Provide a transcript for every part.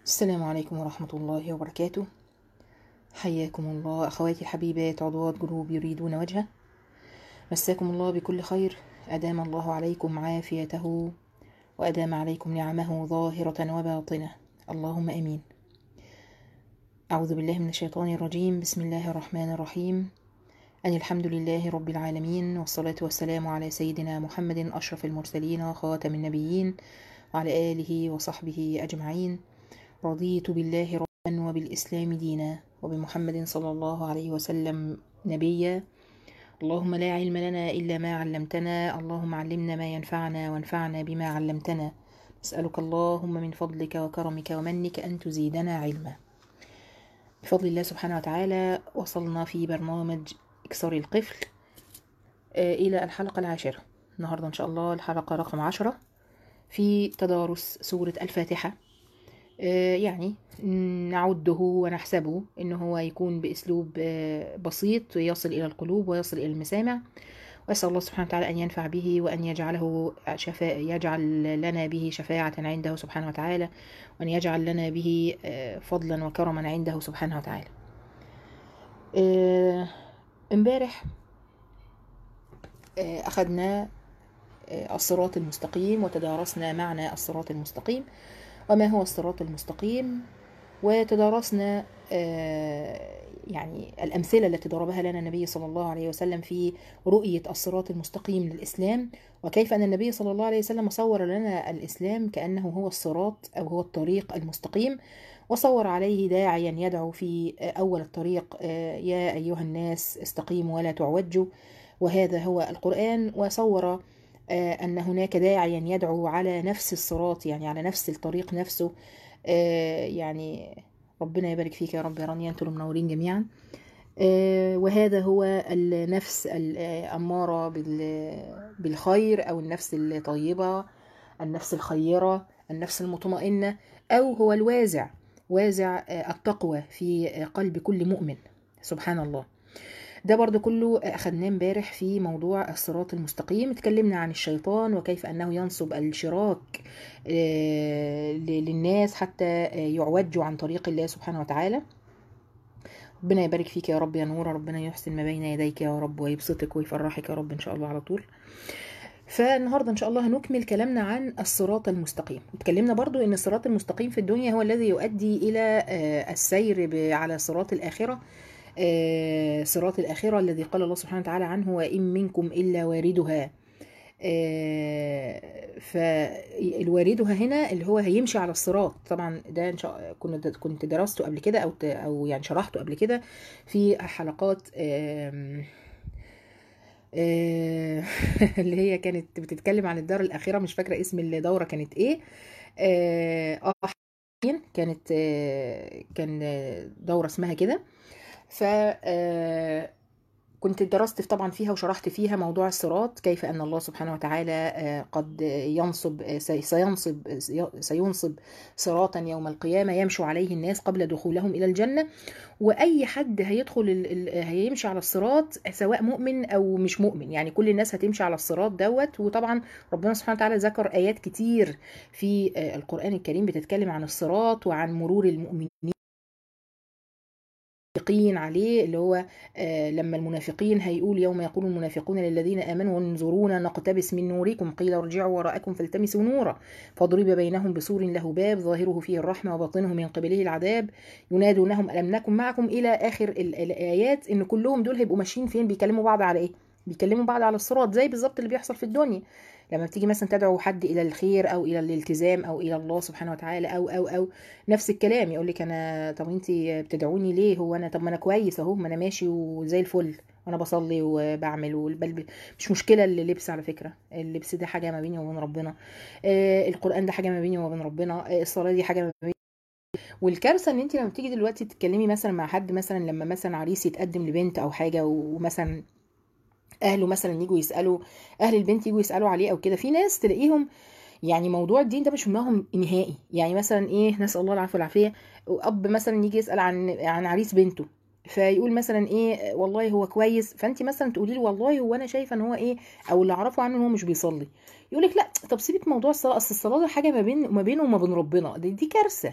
السلام عليكم ورحمة الله وبركاته حياكم الله أخواتي الحبيبات عضوات جروب يريدون وجهه مساكم الله بكل خير أدام الله عليكم عافيته وأدام عليكم نعمه ظاهرة وباطنة اللهم أمين أعوذ بالله من الشيطان الرجيم بسم الله الرحمن الرحيم أن الحمد لله رب العالمين والصلاة والسلام على سيدنا محمد أشرف المرسلين وخاتم النبيين وعلى آله وصحبه أجمعين رضيت بالله ربا وبالإسلام دينا وبمحمد صلى الله عليه وسلم نبيا اللهم لا علم لنا إلا ما علمتنا اللهم علمنا ما ينفعنا وانفعنا بما علمتنا نسألك اللهم من فضلك وكرمك ومنك أن تزيدنا علما بفضل الله سبحانه وتعالى وصلنا في برنامج إكسار القفل إلى الحلقة العاشرة النهاردة إن شاء الله الحلقة رقم عشرة في تدارس سورة الفاتحة يعني نعده ونحسبه انه هو يكون باسلوب بسيط يصل الى القلوب ويصل الى المسامع واسال الله سبحانه وتعالى ان ينفع به وان يجعله شفاء يجعل لنا به شفاعه عنده سبحانه وتعالى وان يجعل لنا به فضلا وكرما عنده سبحانه وتعالى امبارح اخذنا الصراط المستقيم وتدارسنا معنى الصراط المستقيم وما هو الصراط المستقيم وتدارسنا يعني الأمثلة التي ضربها لنا النبي صلى الله عليه وسلم في رؤية الصراط المستقيم للإسلام وكيف أن النبي صلى الله عليه وسلم صور لنا الإسلام كأنه هو الصراط أو هو الطريق المستقيم وصور عليه داعيا يدعو في أول الطريق يا أيها الناس استقيموا ولا تعوجوا وهذا هو القرآن وصور أن هناك داعيا يدعو على نفس الصراط يعني على نفس الطريق نفسه يعني ربنا يبارك فيك يا رب يا رانيا انتم منورين جميعا وهذا هو النفس الأمارة بالخير أو النفس الطيبة النفس الخيرة النفس المطمئنة أو هو الوازع وازع التقوى في قلب كل مؤمن سبحان الله ده برضو كله أخدناه امبارح في موضوع الصراط المستقيم اتكلمنا عن الشيطان وكيف أنه ينصب الشراك للناس حتى يعوجوا عن طريق الله سبحانه وتعالى ربنا يبارك فيك يا رب يا نور ربنا يحسن ما بين يديك يا رب ويبسطك ويفرحك يا رب إن شاء الله على طول فالنهاردة إن شاء الله هنكمل كلامنا عن الصراط المستقيم اتكلمنا برضو ان الصراط المستقيم في الدنيا هو الذي يؤدي إلى السير على صراط الآخرة آه صراط الآخرة الذي قال الله سبحانه وتعالى عنه وإن منكم إلا واردها آه فالواردها هنا اللي هو هيمشي على الصراط طبعا ده إن شاء كنت كنت درسته قبل كده أو أو يعني شرحته قبل كده في حلقات آه اللي هي كانت بتتكلم عن الدار الأخيرة مش فاكرة اسم الدورة كانت إيه اه كانت كان دورة اسمها كده ف كنت درست طبعا فيها وشرحت فيها موضوع الصراط كيف ان الله سبحانه وتعالى قد ينصب سينصب سينصب صراطا يوم القيامه يمشي عليه الناس قبل دخولهم الى الجنه واي حد هيدخل هيمشي على الصراط سواء مؤمن او مش مؤمن يعني كل الناس هتمشي على الصراط دوت وطبعا ربنا سبحانه وتعالى ذكر ايات كتير في القران الكريم بتتكلم عن الصراط وعن مرور المؤمنين المنافقين عليه اللي هو آه لما المنافقين هيقول يوم يقول المنافقون للذين امنوا انظرونا نقتبس من نوركم قيل ارجعوا وراءكم فالتمسوا نورا فضرب بينهم بسور له باب ظاهره فيه الرحمه وباطنه من قبله العذاب ينادونهم الم نكن معكم الى اخر الايات ان كلهم دول هيبقوا ماشيين فين بيكلموا بعض على ايه بيكلموا بعض على الصراط زي بالظبط اللي بيحصل في الدنيا لما بتيجي مثلا تدعو حد الى الخير او الى الالتزام او الى الله سبحانه وتعالى او او او نفس الكلام يقول لك انا طب انت بتدعوني ليه هو انا طب ما انا كويس اهو ما انا ماشي وزي الفل وانا بصلي وبعمل والبل مش مشكله اللبس على فكره اللبس ده حاجه ما بيني وبين ربنا آه القران ده حاجه ما بيني وبين ربنا آه الصلاه دي حاجه ما بيني والكارثه ان انت لما تيجي دلوقتي تتكلمي مثلا مع حد مثلا لما مثلا عريس يتقدم لبنت او حاجه ومثلا اهله مثلا يجوا يسالوا اهل البنت يجوا يسالوا عليه او كده في ناس تلاقيهم يعني موضوع الدين ده مش في دماغهم نهائي يعني مثلا ايه نسال الله العافيه والعافيه اب مثلا يجي يسال عن عن عريس بنته فيقول مثلا ايه والله هو كويس فانت مثلا تقولي له والله هو انا شايفه ان هو ايه او اللي اعرفه عنه ان هو مش بيصلي يقول لك لا طب سيبك موضوع الصلاه اصل الصلاه ده حاجه ما بين ما بينه وما بين ربنا دي, دي كارثه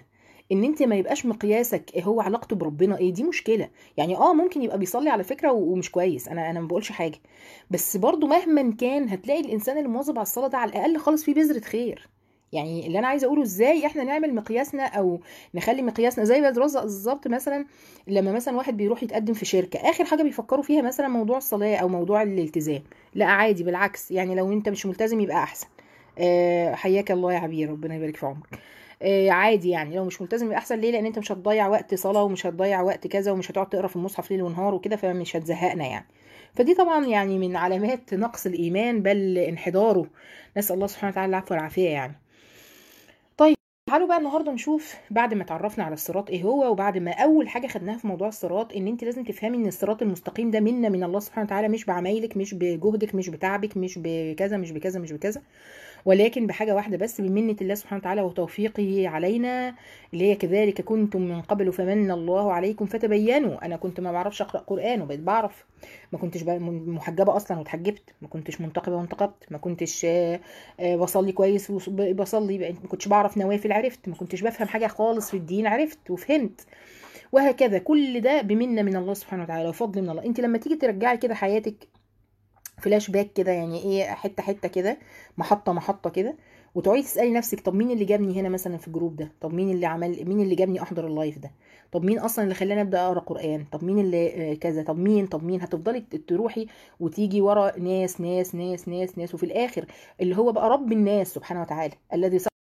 ان انت ما يبقاش مقياسك إيه هو علاقته بربنا ايه دي مشكله يعني اه ممكن يبقى بيصلي على فكره و- ومش كويس انا انا ما بقولش حاجه بس برضو مهما كان هتلاقي الانسان اللي مواظب على الصلاه ده على الاقل خالص فيه بذره خير يعني اللي انا عايزه اقوله ازاي احنا نعمل مقياسنا او نخلي مقياسنا زي ما دراسه بالظبط مثلا لما مثلا واحد بيروح يتقدم في شركه اخر حاجه بيفكروا فيها مثلا موضوع الصلاه او موضوع الالتزام لا عادي بالعكس يعني لو انت مش ملتزم يبقى احسن آه حياك الله يا عبير ربنا يبارك في عمرك آه عادي يعني لو مش ملتزم يبقى احسن ليه لان انت مش هتضيع وقت صلاه ومش هتضيع وقت كذا ومش هتقعد تقرا في المصحف ليل ونهار وكده فمش هتزهقنا يعني فدي طبعا يعني من علامات نقص الايمان بل انحداره نسال الله سبحانه وتعالى العفو والعافيه يعني طيب تعالوا بقى النهارده نشوف بعد ما اتعرفنا على الصراط ايه هو وبعد ما اول حاجه خدناها في موضوع الصراط ان انت لازم تفهمي ان الصراط المستقيم ده منا من الله سبحانه وتعالى مش بعمايلك مش بجهدك مش بتعبك مش بكذا مش بكذا مش بكذا ولكن بحاجه واحده بس بمنه الله سبحانه وتعالى وتوفيقه علينا اللي هي كذلك كنتم من قبل فمن الله عليكم فتبينوا انا كنت ما بعرفش اقرا قران وبقيت بعرف ما كنتش بقى من- محجبه اصلا واتحجبت ما كنتش منتقبه وانتقبت ما كنتش آه، آه، بصلي كويس وبصلي بقيت- ما كنتش بعرف نوافل عرفت ما كنتش بفهم حاجه خالص في الدين عرفت وفهمت وهكذا كل ده بمنه من الله سبحانه وتعالى وفضل من الله انت لما تيجي ترجعي كده حياتك فلاش باك كده يعني ايه حته حته كده محطه محطه كده وتقعدي تسالي نفسك طب مين اللي جابني هنا مثلا في الجروب ده طب مين اللي عمل مين اللي جابني احضر اللايف ده طب مين اصلا اللي خلاني ابدا اقرا قران طب مين اللي آه، كذا طب مين طب مين هتفضلي ت- تروحي وتيجي ورا ناس ناس ناس ناس ناس وفي الاخر اللي هو بقى رب الناس سبحانه وتعالى الذي سخر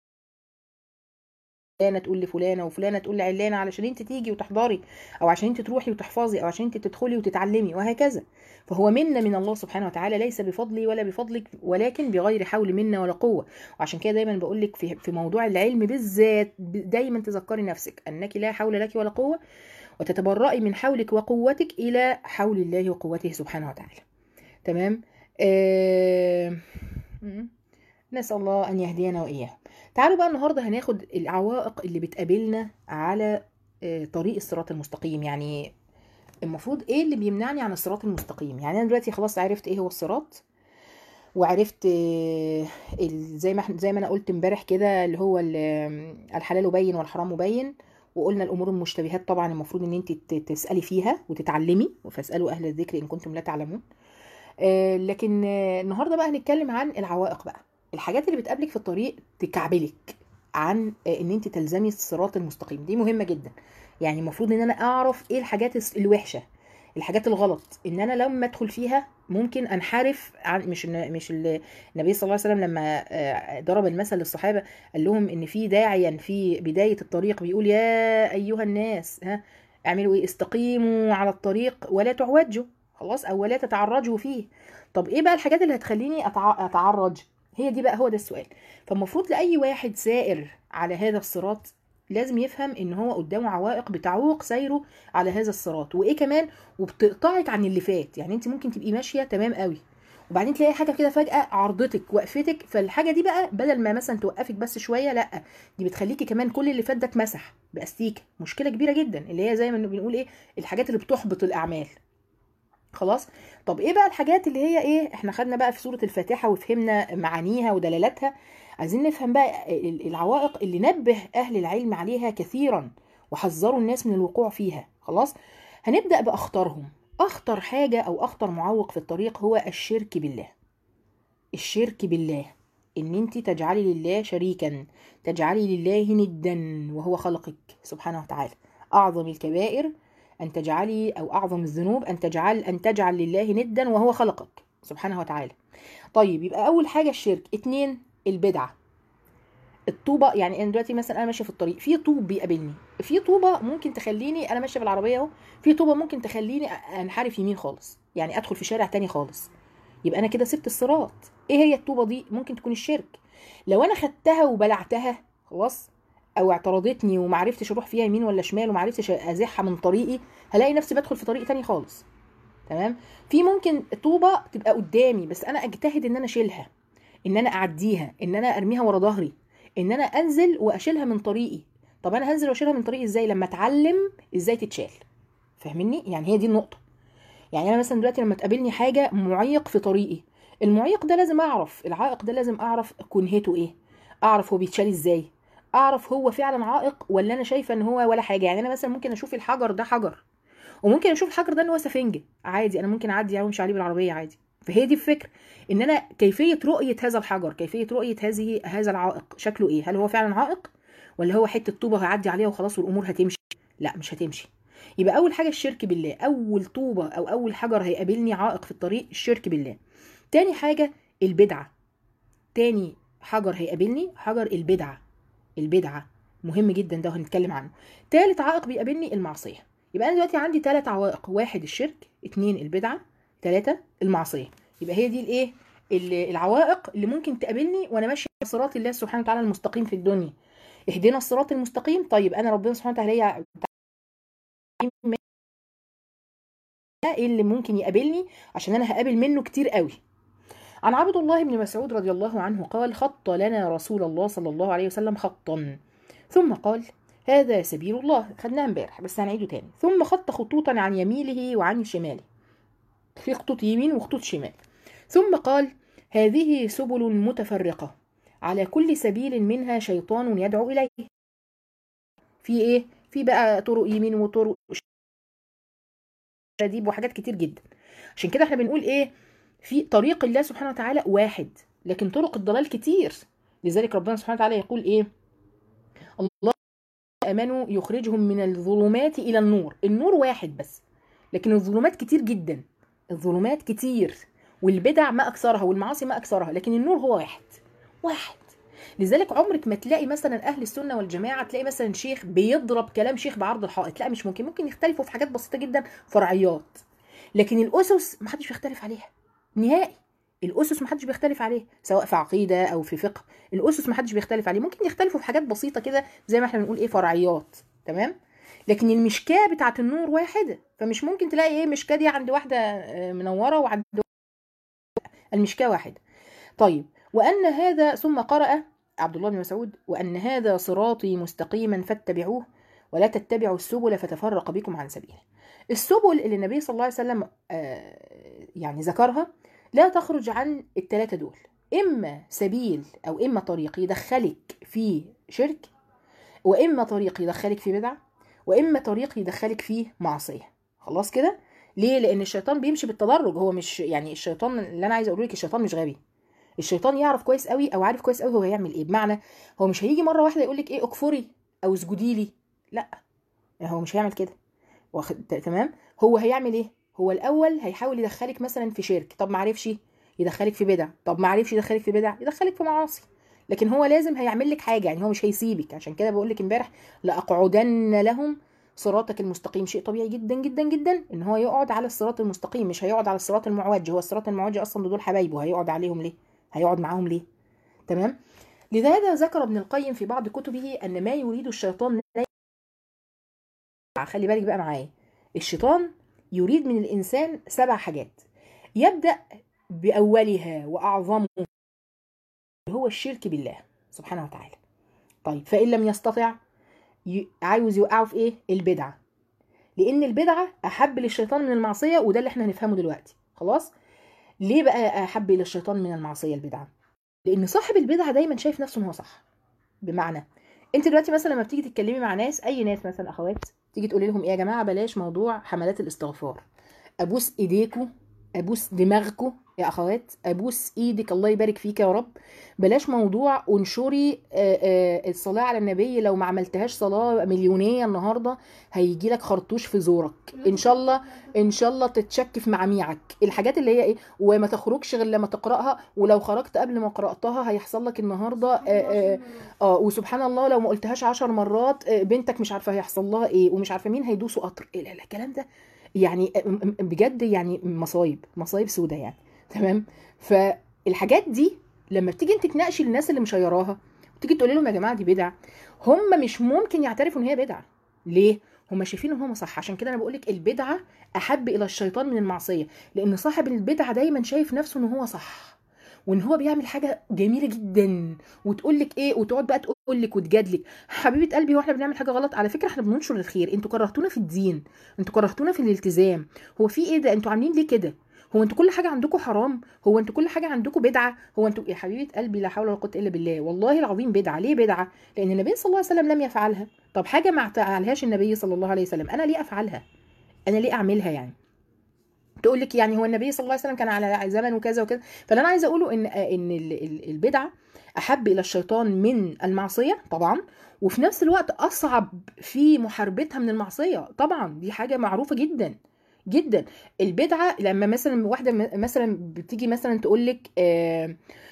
فلانه تقول لفلانه وفلانه تقول لعلانه علشان انت تيجي وتحضري او عشان انت تروحي وتحفظي او عشان انت تدخلي وتتعلمي وهكذا فهو منا من الله سبحانه وتعالى ليس بفضلي ولا بفضلك ولكن بغير حول منا ولا قوه وعشان كده دايما بقول لك في في موضوع العلم بالذات ب- دايما تذكري نفسك انك لا حول لك ولا قوه وتتبرئي من حولك وقوتك الى حول الله وقوته سبحانه وتعالى تمام آه... م- نسال الله ان يهدينا واياهم تعالوا بقى النهارده هناخد العوائق اللي بتقابلنا على آه، طريق الصراط المستقيم يعني المفروض ايه اللي بيمنعني عن الصراط المستقيم يعني انا دلوقتي خلاص عرفت ايه هو الصراط وعرفت آه، ال- زي ما إحنا- زي ما انا قلت امبارح كده اللي هو ال- الحلال بين والحرام بين وقلنا الامور المشتبهات طبعا المفروض ان انت ت- تسالي فيها وتتعلمي فاسالوا اهل الذكر ان كنتم لا تعلمون آه، لكن آه، النهارده بقى هنتكلم عن العوائق بقى الحاجات اللي بتقابلك في الطريق تكعبلك عن آه، ان انت تلزمي الصراط المستقيم دي مهمه جدا يعني المفروض ان انا اعرف ايه الحاجات الس- الوحشه الحاجات الغلط ان انا لما ادخل فيها ممكن انحرف عن مش إن- مش ال- النبي صلى الله عليه وسلم لما آه، ضرب المثل للصحابه قال لهم ان في داعيا في بدايه الطريق بيقول يا ايها الناس ها اعملوا ايه استقيموا على الطريق ولا تعوجوا خلاص او ولا تتعرجوا فيه طب ايه بقى الحاجات اللي هتخليني أتع- اتعرج هي دي بقى هو ده السؤال فالمفروض لاي واحد سائر على هذا الصراط لازم يفهم ان هو قدامه عوائق بتعوق سيره على هذا الصراط وايه كمان وبتقطعك عن اللي فات يعني انت ممكن تبقي ماشيه تمام قوي وبعدين تلاقي حاجه كده فجاه عرضتك وقفتك فالحاجه دي بقى بدل ما مثلا توقفك بس شويه لا دي بتخليكي كمان كل اللي فات ده اتمسح باستيكه مشكله كبيره جدا اللي هي زي ما بنقول ايه الحاجات اللي بتحبط الاعمال خلاص طب ايه بقى الحاجات اللي هي ايه احنا خدنا بقى في سوره الفاتحه وفهمنا معانيها ودلالاتها عايزين نفهم بقى ال- العوائق اللي نبه اهل العلم عليها كثيرا وحذروا الناس من الوقوع فيها خلاص هنبدا باخطرهم اخطر حاجه او اخطر معوق في الطريق هو الشرك بالله الشرك بالله ان انت تجعلي لله شريكا تجعلي لله ندا وهو خلقك سبحانه وتعالى اعظم الكبائر ان تجعلي او اعظم الذنوب ان تجعل ان تجعل لله ندا وهو خلقك سبحانه وتعالى طيب يبقى اول حاجه الشرك اتنين البدعه الطوبه يعني انا دلوقتي مثلا انا ماشيه في الطريق في طوب بيقابلني في طوبه ممكن تخليني انا ماشيه بالعربيه اهو في طوبه ممكن تخليني انحرف يمين خالص يعني ادخل في شارع تاني خالص يبقى انا كده سبت الصراط ايه هي الطوبه دي ممكن تكون الشرك لو انا خدتها وبلعتها خلاص او اعترضتني ومعرفتش اروح فيها يمين ولا شمال ومعرفتش ازحها من طريقي هلاقي نفسي بدخل في طريق تاني خالص تمام في ممكن طوبه تبقى قدامي بس انا اجتهد ان انا اشيلها ان انا اعديها ان انا ارميها ورا ظهري ان انا انزل واشيلها من طريقي طب انا هنزل واشيلها من طريقي ازاي لما اتعلم ازاي تتشال فاهمني يعني هي دي النقطه يعني انا مثلا دلوقتي لما تقابلني حاجه معيق في طريقي المعيق ده لازم اعرف العائق ده لازم اعرف كنهته ايه اعرف هو بيتشال ازاي اعرف هو فعلا عائق ولا انا شايفه ان هو ولا حاجه يعني انا مثلا ممكن اشوف الحجر ده حجر وممكن اشوف الحجر ده ان هو سفنجه عادي انا ممكن اعدي وامشي عليه بالعربيه عادي فهي دي الفكره ان انا كيفيه رؤيه هذا الحجر كيفيه رؤيه هذه هذا العائق شكله ايه هل هو فعلا عائق ولا هو حته طوبه هعدي عليها وخلاص والامور هتمشي لا مش هتمشي يبقى اول حاجه الشرك بالله اول طوبه او اول حجر هيقابلني عائق في الطريق الشرك بالله تاني حاجه البدعه تاني حجر هيقابلني حجر البدعه البدعه مهم جدا ده هنتكلم عنه تالت عائق بيقابلني المعصيه يبقى انا دلوقتي عندي تلات عوائق واحد الشرك اتنين البدعه تلاتة المعصيه يبقى هي دي الايه ال- العوائق اللي ممكن تقابلني وانا ماشي على صراط الله سبحانه وتعالى المستقيم في الدنيا اهدنا الصراط المستقيم طيب انا ربنا سبحانه وتعالى هي ايه اللي ممكن يقابلني عشان انا هقابل منه كتير قوي عن عبد الله بن مسعود رضي الله عنه قال خط لنا رسول الله صلى الله عليه وسلم خطا ثم قال هذا سبيل الله خدناها امبارح بس هنعيده تاني ثم خط خطوطا عن يمينه وعن شماله في خطوط يمين وخطوط شمال ثم قال هذه سبل متفرقة على كل سبيل منها شيطان يدعو إليه في ايه في بقى طرق يمين وطرق شديد وحاجات كتير جدا عشان كده احنا بنقول ايه في طريق الله سبحانه وتعالى واحد لكن طرق الضلال كتير لذلك ربنا سبحانه وتعالى يقول ايه الله امنوا يخرجهم من الظلمات الى النور النور واحد بس لكن الظلمات كتير جدا الظلمات كتير والبدع ما اكثرها والمعاصي ما اكثرها لكن النور هو واحد واحد لذلك عمرك ما تلاقي مثلا اهل السنه والجماعه تلاقي مثلا شيخ بيضرب كلام شيخ بعرض الحائط لا مش ممكن ممكن يختلفوا في حاجات بسيطه جدا فرعيات لكن الاسس ما حدش بيختلف عليها نهائي الاسس ما حدش بيختلف عليها سواء في عقيده او في فقه الاسس ما حدش بيختلف عليه ممكن يختلفوا في حاجات بسيطه كده زي ما احنا بنقول ايه فرعيات تمام لكن المشكاه بتاعت النور واحده فمش ممكن تلاقي ايه مشكاه دي عند واحده آه، منوره وعند المشكاه واحده طيب وان هذا ثم قرأ عبد الله بن مسعود وان هذا صراطي مستقيما فاتبعوه ولا تتبعوا السبل فتفرق بكم عن سبيله السبل اللي النبي صلى الله عليه وسلم آه، يعني ذكرها لا تخرج عن الثلاثه دول اما سبيل او اما طريق يدخلك في شرك واما طريق يدخلك في بدعه واما طريق يدخلك في معصيه خلاص كده ليه لان الشيطان بيمشي بالتدرج هو مش يعني الشيطان اللي انا عايزه اقول لك الشيطان مش غبي الشيطان يعرف كويس قوي او عارف كويس قوي هو هيعمل ايه بمعنى هو مش هيجي مره واحده يقول لك ايه اكفري او اسجدي لي لا هو مش هيعمل كده واخد ت- تمام هو هيعمل ايه هو الاول هيحاول يدخلك مثلا في شرك طب ما عرفش يدخلك في بدع طب ما عرفش يدخلك في بدع يدخلك في معاصي لكن هو لازم هيعمل لك حاجه يعني هو مش هيسيبك عشان كده بقول لك امبارح لاقعدن لهم صراطك المستقيم شيء طبيعي جدا جدا جدا ان هو يقعد على الصراط المستقيم مش هيقعد على الصراط المعوج هو الصراط المعوج اصلا دول حبايبه هيقعد عليهم ليه هيقعد معاهم ليه تمام لذلك ذكر ابن القيم في بعض كتبه ان ما يريد الشيطان خلي بالك بقى معايا الشيطان يريد من الانسان سبع حاجات يبدا باولها واعظمه هو الشرك بالله سبحانه وتعالى طيب فان لم يستطع ي- عاوز يوقعه في ايه البدعه لان البدعه احب للشيطان من المعصيه وده اللي احنا هنفهمه دلوقتي خلاص ليه بقى احب الى الشيطان من المعصيه البدعه لان صاحب البدعه دايما شايف نفسه ان هو صح بمعنى انت دلوقتي مثلا لما بتيجي تتكلمي مع ناس اي ناس مثلا اخوات تيجي تقولي لهم ايه يا جماعه بلاش موضوع حملات الاستغفار ابوس ايديكوا ابوس دماغكوا يا اخوات ابوس ايدك الله يبارك فيك يا رب بلاش موضوع انشري آه، آه، الصلاه على النبي لو ما عملتهاش صلاه مليونيه النهارده هيجي لك خرطوش في زورك ان شاء الله ان شاء الله تتشك في معاميعك الحاجات اللي هي ايه وما تخرجش غير لما تقراها ولو خرجت قبل ما قراتها هيحصل لك النهارده آه، آه، اه وسبحان الله لو ما قلتهاش عشر مرات آه، بنتك مش عارفه هيحصل لها ايه ومش عارفه مين هيدوسوا قطر إيه لا لا الكلام ده يعني آه، م- م- بجد يعني مصايب مصايب سودة يعني تمام فالحاجات دي لما بتيجي انت تناقشي الناس اللي مشيراها وتيجي تقولي لهم يا جماعه دي بدعه هم مش ممكن يعترفوا ان هي بدعه ليه هم شايفين ان هم صح عشان كده انا بقول لك البدعه احب الى الشيطان من المعصيه لان صاحب البدعه دايما شايف نفسه ان هو صح وان هو بيعمل حاجه جميله جدا وتقول لك ايه وتقعد بقى تقول لك وتجادلك حبيبه قلبي هو احنا بنعمل حاجه غلط على فكره احنا بننشر الخير انتوا كرهتونا في الدين انتوا كرهتونا في الالتزام هو في ايه ده انتوا عاملين ليه كده هو انتوا كل حاجه عندكم حرام هو انتوا كل حاجه عندكم بدعه هو انتوا يا حبيبه قلبي لا حول ولا قوه الا بالله والله العظيم بدعه ليه بدعه لان النبي صلى الله عليه وسلم لم يفعلها طب حاجه ما فعلهاش النبي صلى الله عليه وسلم انا ليه افعلها انا ليه اعملها يعني تقول لك يعني هو النبي صلى الله عليه وسلم كان على زمن وكذا وكذا فاللي انا عايزه اقوله ان ان ال- ال- البدعه احب الى الشيطان من المعصيه طبعا وفي نفس الوقت اصعب في محاربتها من المعصيه طبعا دي حاجه معروفه جدا جدا البدعه لما مثلا واحده م- مثلا بتيجي مثلا تقول لك آه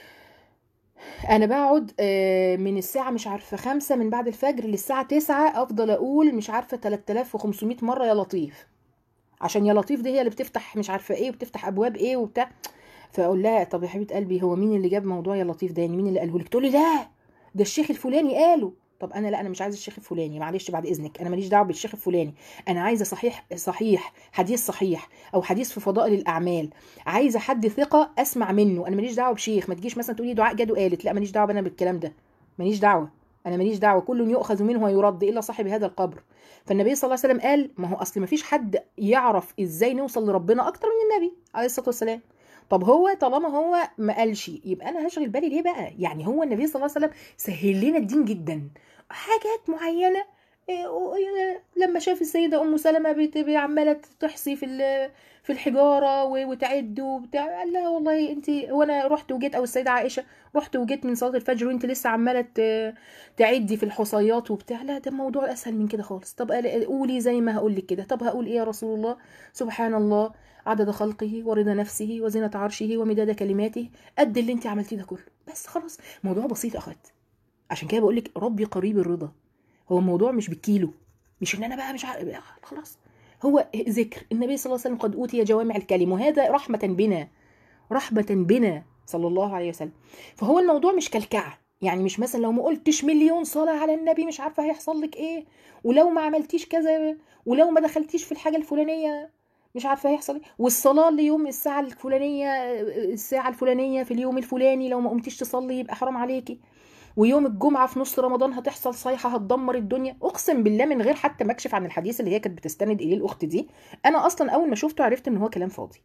انا بقعد آه، من الساعه مش عارفه خمسة من بعد الفجر للساعه تسعة افضل اقول مش عارفه 3500 مره يا لطيف عشان يا لطيف دي هي اللي بتفتح مش عارفه ايه وبتفتح ابواب ايه وبتاع فاقول لها طب يا حبيبه قلبي هو مين اللي جاب موضوع يا لطيف ده يعني مين اللي قاله لك تقول لي لا ده الشيخ الفلاني قاله طب انا لا انا مش عايزه الشيخ الفلاني معلش بعد اذنك انا ماليش دعوه بالشيخ الفلاني انا عايزه صحيح صحيح حديث صحيح او حديث في فضائل الاعمال عايزه حد ثقه اسمع منه انا ماليش دعوه بشيخ ما تجيش مثلا تقولي دعاء جاد قالت لا ماليش دعوه انا بالكلام ده ماليش دعوه انا ماليش دعوه كل يؤخذ منه ويرد الا صاحب هذا القبر فالنبي صلى الله عليه وسلم قال ما هو اصل ما فيش حد يعرف ازاي نوصل لربنا اكتر من النبي عليه الصلاه والسلام طب هو طالما هو ما قالش يبقى انا هشغل بالي ليه بقى يعني هو النبي صلى الله عليه وسلم سهل لنا الدين جدا حاجات معينه إيه، و- إيه، لما شاف السيده ام سلمه بت- عماله تحصي في ال- في الحجاره و- وتعد وبتاع قال لها والله انت وانا رحت وجيت او السيده عائشه رحت وجيت من صلاه الفجر وانت لسه عماله ت- تعدي في الحصيات وبتاع لا ده الموضوع اسهل من كده خالص طب قال- قولي زي ما هقول لك كده طب هقول ايه يا رسول الله سبحان الله عدد خلقه ورضا نفسه وزنة عرشه ومداد كلماته قد اللي انت عملتيه ده كله بس خلاص موضوع بسيط يا اخوات عشان كده بقول لك ربي قريب الرضا هو الموضوع مش بالكيلو مش ان انا بقى مش عارف خلاص هو ذكر النبي صلى الله عليه وسلم قد اوتي جوامع الكلم وهذا رحمه بنا رحمه بنا صلى الله عليه وسلم فهو الموضوع مش كلكعه يعني مش مثلا لو ما قلتش مليون صلاه على النبي مش عارفه هيحصل لك ايه ولو ما عملتيش كذا ولو ما دخلتيش في الحاجه الفلانيه مش عارفه هيحصل ايه والصلاه ليوم الساعه الفلانيه الساعه الفلانيه في اليوم الفلاني لو ما قمتيش تصلي يبقى حرام عليكي ويوم الجمعه في نص رمضان هتحصل صيحه هتدمر الدنيا اقسم بالله من غير حتى ما اكشف عن الحديث اللي هي كانت بتستند اليه الاخت دي انا اصلا اول ما شفته عرفت ان هو كلام فاضي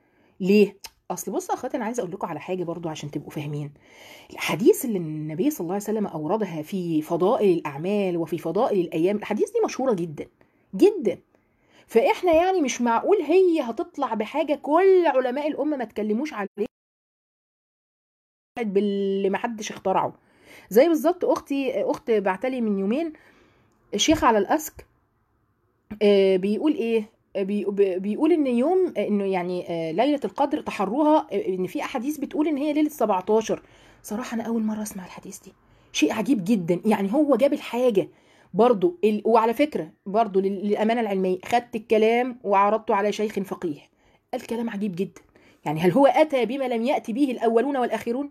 ليه اصل بص يا اخواتي انا عايزه اقول لكم على حاجه برضو عشان تبقوا فاهمين الحديث اللي النبي صلى الله عليه وسلم اوردها في فضائل الاعمال وفي فضائل الايام الحديث دي مشهوره جدا جدا فاحنا يعني مش معقول هي هتطلع بحاجه كل علماء الامه ما اتكلموش عليه باللي ما حدش اخترعه زي بالظبط اختي اخت بعتلي من يومين شيخ على الاسك آه، بيقول ايه آه، بي- بي- بيقول ان يوم آه، انه يعني آه، ليله القدر تحروها آه، ان في احاديث بتقول ان هي ليله 17 صراحه انا اول مره اسمع الحديث دي شيء عجيب جدا يعني هو جاب الحاجه برضو ال... وعلى فكره برضو لل- للامانه العلميه خدت الكلام وعرضته على شيخ فقيه الكلام عجيب جدا يعني هل هو اتى بما لم ياتي به الاولون والاخرون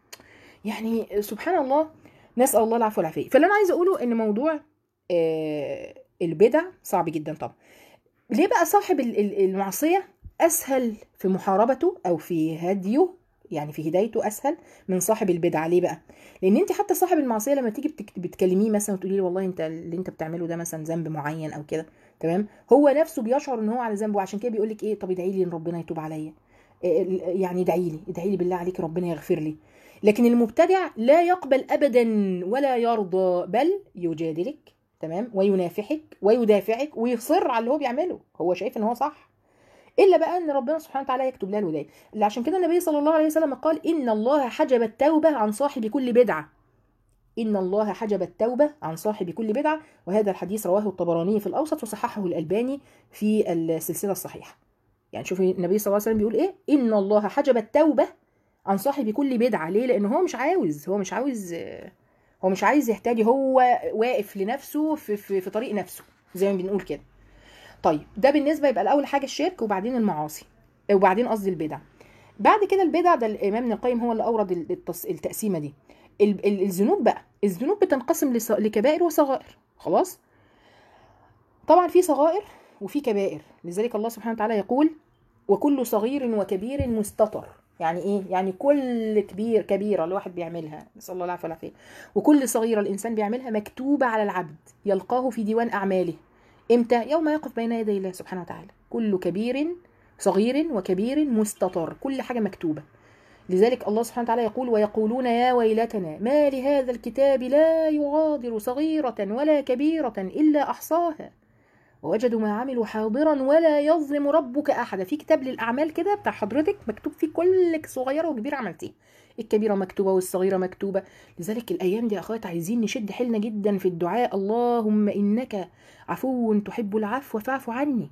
يعني سبحان الله نسال الله العفو والعافيه فاللي انا عايزه اقوله ان موضوع آه، البدع صعب جدا طبعا ليه بقى صاحب ال- ال- المعصيه اسهل في محاربته او في هديه يعني في هدايته اسهل من صاحب البدعه ليه بقى لان انت حتى صاحب المعصيه لما تيجي بتك- بتكلميه مثلا وتقولي له والله انت اللي انت بتعمله ده مثلا ذنب معين او كده تمام هو نفسه بيشعر ان هو على ذنب وعشان كده بيقول لك ايه طب ادعي لي ان ربنا يتوب عليا إيه، يعني ادعي لي ادعي لي بالله عليك ربنا يغفر لي لكن المبتدع لا يقبل ابدا ولا يرضى بل يجادلك تمام وينافحك ويدافعك ويصر على اللي هو بيعمله هو شايف ان هو صح الا بقى ان ربنا سبحانه وتعالى يكتب لها الهدايه اللي عشان كده النبي صلى الله عليه وسلم قال ان الله حجب التوبه عن صاحب كل بدعه ان الله حجب التوبه عن صاحب كل بدعه وهذا الحديث رواه الطبراني في الاوسط وصححه الالباني في السلسله الصحيحه يعني شوفي النبي صلى الله عليه وسلم بيقول ايه ان الله حجب التوبه عن صاحب كل بدعه ليه لان هو مش عاوز هو مش عاوز هو مش عايز يحتاج هو واقف لنفسه في, في, في طريق نفسه زي ما بنقول كده طيب ده بالنسبه يبقى الاول حاجه الشرك وبعدين المعاصي وبعدين قصدي البدع بعد كده البدع ده الامام ابن القيم هو اللي اورد التص... التقسيمه دي ال- ال- الذنوب بقى الذنوب بتنقسم لص... لكبائر وصغائر خلاص طبعا في صغائر وفي كبائر لذلك الله سبحانه وتعالى يقول وكل صغير وكبير مستطر يعني ايه يعني كل كبير كبيره الواحد بيعملها نسال الله العافيه والعافيه وكل صغيره الانسان بيعملها مكتوبه على العبد يلقاه في ديوان اعماله امتى يوم يقف بين يدي الله سبحانه وتعالى كل كبير صغير وكبير مستطر كل حاجه مكتوبه لذلك الله سبحانه وتعالى يقول ويقولون يا ويلتنا ما لهذا الكتاب لا يغادر صغيرة ولا كبيرة إلا أحصاها ووجدوا ما عملوا حاضرا ولا يظلم ربك أحدا في كتاب للأعمال كده بتاع حضرتك مكتوب فيه كل صغيرة وكبيرة عملتيه الكبيرة مكتوبة والصغيرة مكتوبة لذلك الأيام دي يا أخوات عايزين نشد حيلنا جدا في الدعاء اللهم إنك عفو تحب العفو فاعف عني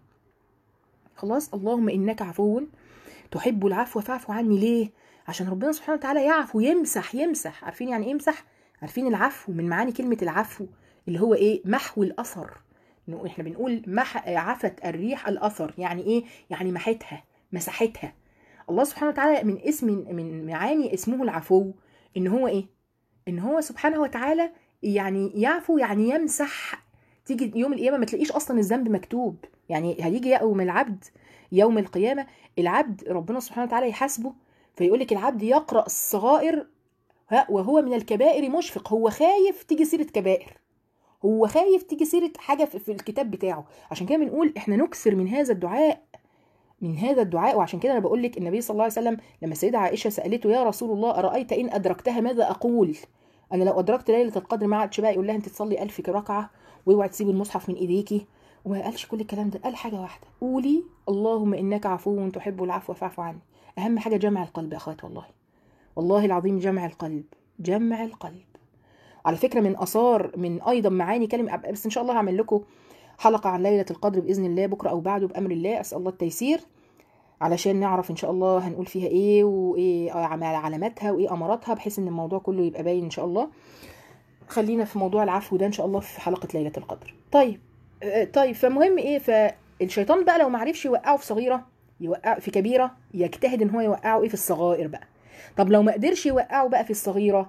خلاص اللهم إنك عفو تحب العفو فاعف عني ليه عشان ربنا سبحانه وتعالى يعفو يمسح يمسح عارفين يعني ايه يمسح عارفين العفو من معاني كلمة العفو اللي هو ايه محو الأثر إنه احنا بنقول مح عفت الريح الأثر يعني ايه يعني محتها مسحتها الله سبحانه وتعالى من اسم من معاني اسمه العفو ان هو ايه ان هو سبحانه وتعالى يعني يعفو يعني يمسح تيجي يوم القيامه ما تلاقيش اصلا الذنب مكتوب يعني هيجي يوم العبد يوم القيامه العبد ربنا سبحانه وتعالى يحاسبه فيقول لك العبد يقرا الصغائر ها وهو من الكبائر مشفق هو خايف تيجي سيره كبائر هو خايف تيجي سيره حاجه في الكتاب بتاعه عشان كده بنقول احنا نكثر من هذا الدعاء من هذا الدعاء وعشان كده انا بقول لك النبي صلى الله عليه وسلم لما السيده عائشه سالته يا رسول الله ارايت ان ادركتها ماذا اقول انا لو ادركت ليله القدر ما عادش بقى يقول لها انت تصلي ألف ركعه واوعي تسيبي المصحف من ايديكي وما قالش كل الكلام ده قال حاجه واحده قولي اللهم انك عفو تحب العفو فاعف عني اهم حاجه جمع القلب يا اخوات والله والله العظيم جمع القلب جمع القلب على فكره من اثار من ايضا معاني كلمه بس ان شاء الله هعمل لكم حلقه عن ليله القدر باذن الله بكره او بعده بامر الله اسال الله التيسير علشان نعرف ان شاء الله هنقول فيها ايه وايه علاماتها وايه اماراتها بحيث ان الموضوع كله يبقى باين ان شاء الله خلينا في موضوع العفو ده ان شاء الله في حلقه ليله القدر طيب طيب فمهم ايه فالشيطان بقى لو ما عرفش يوقعه في صغيره يوقع في كبيره يجتهد ان هو يوقعه ايه في الصغائر بقى طب لو ما قدرش يوقعه بقى في الصغيره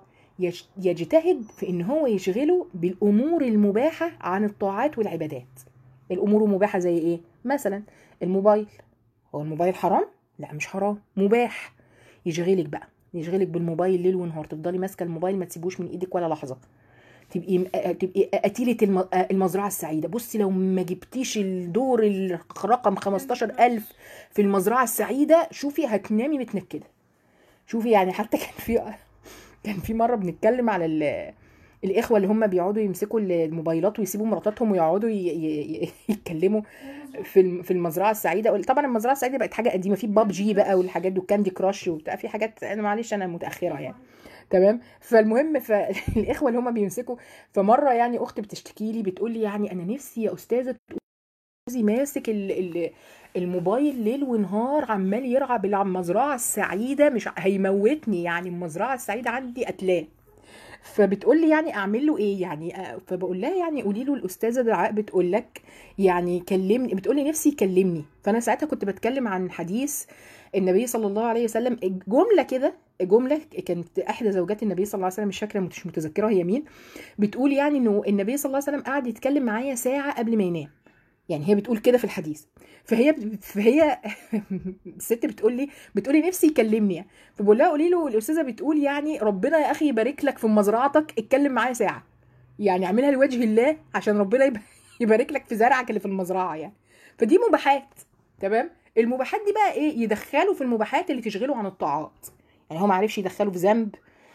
يجتهد في ان هو يشغله بالامور المباحه عن الطاعات والعبادات الامور المباحه زي ايه مثلا الموبايل هو الموبايل حرام لا مش حرام مباح يشغلك بقى يشغلك بالموبايل ليل ونهار تفضلي ماسكه الموبايل ما تسيبوش من ايدك ولا لحظه تبقي تبقي قتيلة المزرعة السعيدة بصي لو ما جبتيش الدور الرقم 15000 في المزرعة السعيدة شوفي هتنامي متنكدة شوفي يعني حتى كان في كان في مرة بنتكلم على الاخوه اللي هم بيقعدوا يمسكوا الموبايلات ويسيبوا مراتاتهم ويقعدوا يتكلموا في في المزرعه السعيده طبعا المزرعه السعيده بقت حاجه قديمه في بابجي بقى والحاجات دي وكاندي كراش وبتاع في حاجات انا معلش انا متاخره يعني تمام فالمهم فالاخوه اللي هم بيمسكوا فمره يعني اختي بتشتكي لي بتقول لي يعني انا نفسي يا استاذه جوزي ماسك ال ال الموبايل ليل ونهار عمال يرعى بالمزرعه السعيده مش هيموتني يعني المزرعه السعيده عندي قتلاه فبتقول لي يعني اعمل له ايه يعني فبقول لها يعني قولي له الاستاذه دعاء بتقول لك يعني كلمني بتقول لي نفسي يكلمني فانا ساعتها كنت بتكلم عن حديث النبي صلى الله عليه وسلم جمله كده جمله كانت احدى زوجات النبي صلى الله عليه وسلم مش فاكره مش متذكره هي مين بتقول يعني انه النبي صلى الله عليه وسلم قعد يتكلم معايا ساعه قبل ما ينام يعني هي بتقول كده في الحديث فهي فهي الست بتقول لي بتقول لي نفسي يكلمني فبقول لها قولي له الاستاذه بتقول يعني ربنا يا اخي يبارك لك في مزرعتك اتكلم معايا ساعه يعني اعملها لوجه الله عشان ربنا يبارك لك في زرعك اللي في المزرعه يعني فدي مباحات تمام المباحات دي بقى ايه يدخلوا في المباحات اللي تشغله عن الطاعات يعني هو ما عرفش يدخله في ذنب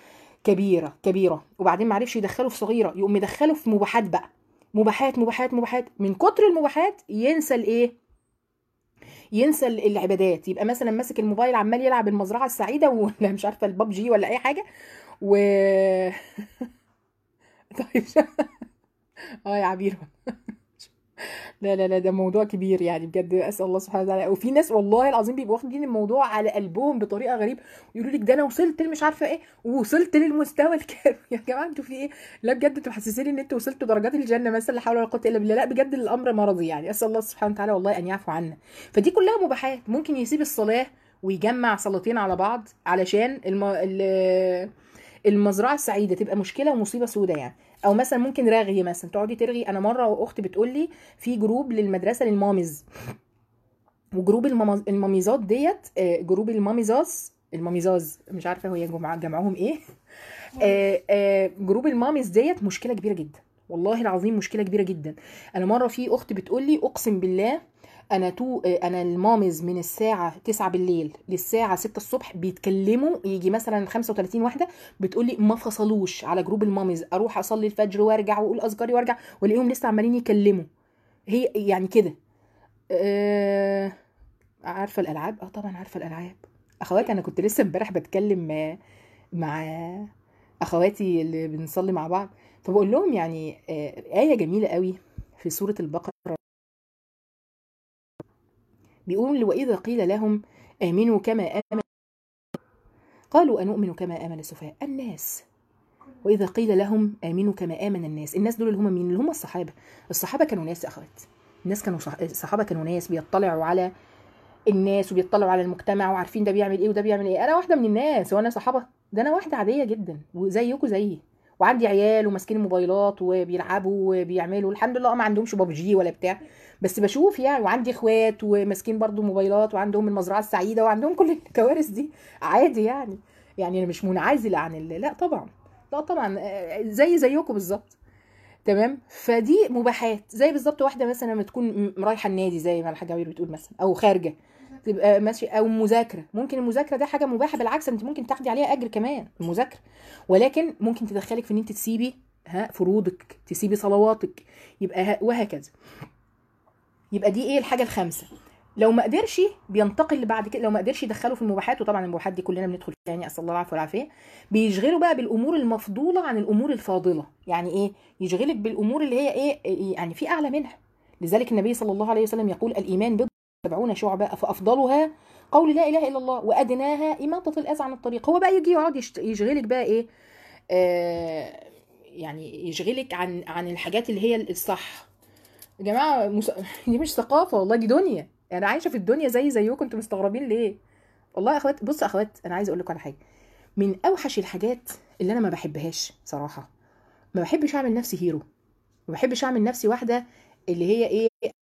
كبيره كبيره وبعدين ما عرفش يدخله في صغيره يقوم يدخله في مباحات بقى مباحات مباحات مباحات من كتر المباحات ينسى الايه ينسى العبادات يبقى مثلا ماسك الموبايل عمال يلعب المزرعه السعيده ولا مش عارفه الببجي ولا اي حاجه و طيب اه يا عبير لا لا لا ده موضوع كبير يعني بجد اسال الله سبحانه وتعالى وفي ناس والله العظيم بيبقوا واخدين الموضوع على قلبهم بطريقه غريبه ويقولوا لك ده انا وصلت مش عارفه ايه ووصلت للمستوى الكام يا جماعه انتوا في ايه لا بجد انتوا محسسين ان انتوا وصلتوا درجات الجنه مثلا لا حول ولا قوه الا بالله لا بجد الامر مرضي يعني اسال الله سبحانه وتعالى والله ان يعفو عنا فدي كلها مباحات ممكن يسيب الصلاه ويجمع صلاتين على بعض علشان الم... المزرعه السعيده تبقى مشكله ومصيبه سودة يعني او مثلا ممكن رغي مثلا تقعدي ترغي انا مره واختي بتقول لي في جروب للمدرسه للمامز وجروب الماميزات ديت جروب الماميزاز الماميزاز مش عارفه هي جمع جمعهم ايه آآ آآ جروب الماميز ديت مشكله كبيره جدا والله العظيم مشكله كبيره جدا انا مره في اخت بتقول لي اقسم بالله انا تو انا المامز من الساعه 9 بالليل للساعه 6 الصبح بيتكلموا يجي مثلا 35 واحده بتقول لي ما فصلوش على جروب المامز اروح اصلي الفجر وارجع واقول اذكاري وارجع والاقيهم لسه عمالين يكلموا هي يعني كده آه عارفه الالعاب اه طبعا عارفه الالعاب اخواتي انا كنت لسه امبارح بتكلم آه، مع اخواتي اللي بنصلي مع بعض فبقول لهم يعني آه، ايه جميله قوي في سوره البقره بيقول واذا قيل لهم امنوا كما امن قالوا انؤمن كما امن السفهاء الناس واذا قيل لهم امنوا كما امن الناس الناس دول اللي هم مين اللي هم الصحابه الصحابه كانوا ناس يا اخوات الناس كانوا صح... الصحابه كانوا ناس بيطلعوا على الناس وبيطلعوا على المجتمع وعارفين ده بيعمل ايه وده بيعمل ايه انا واحده من الناس وانا صحابه ده انا واحده عاديه جدا وزيكم زيي وعندي عيال وماسكين الموبايلات وبيلعبوا وبيعملوا الحمد لله ما عندهمش بابجي ولا بتاع بس بشوف يعني وعندي اخوات وماسكين برضو موبايلات وعندهم المزرعه السعيده وعندهم كل الكوارث دي عادي يعني يعني انا مش منعزله عن ال... لا طبعا لا طبعا آه، زي زيكم بالظبط تمام فدي مباحات زي بالظبط واحده مثلا لما تكون م- رايحه النادي زي ما الحاجه عبير بتقول مثلا او خارجه تبقى ماشي او مذاكره ممكن المذاكره ده حاجه مباحه بالعكس انت ممكن تاخدي عليها اجر كمان المذاكره ولكن ممكن تدخلك في ان انت تسيبي ها فروضك تسيبي صلواتك يبقى ه- وهكذا يبقى دي ايه الحاجه الخامسه لو ما قدرش بينتقل بعد كده لو ما قدرش يدخله في المباحات وطبعا المباحات دي كلنا بندخل فيها يعني اسال الله العافيه والعافيه بيشغلوا بقى بالامور المفضوله عن الامور الفاضله يعني ايه يشغلك بالامور اللي هي ايه يعني في اعلى منها لذلك النبي صلى الله عليه وسلم يقول الايمان بضع سبعون شعبة فافضلها قول لا اله الا الله وادناها اماطه الاذى عن الطريق هو بقى يجي يقعد يشت- يشغلك بقى ايه آه يعني يشغلك عن عن الحاجات اللي هي الصح يا جماعه مس... دي مش ثقافه والله دي دنيا انا عايشه في الدنيا زي زيكم انتوا مستغربين ليه والله يا اخوات بص يا اخوات انا عايزه اقول لكم على حاجه من اوحش الحاجات اللي انا ما بحبهاش صراحه ما بحبش اعمل نفسي هيرو ما بحبش اعمل نفسي واحده اللي هي ايه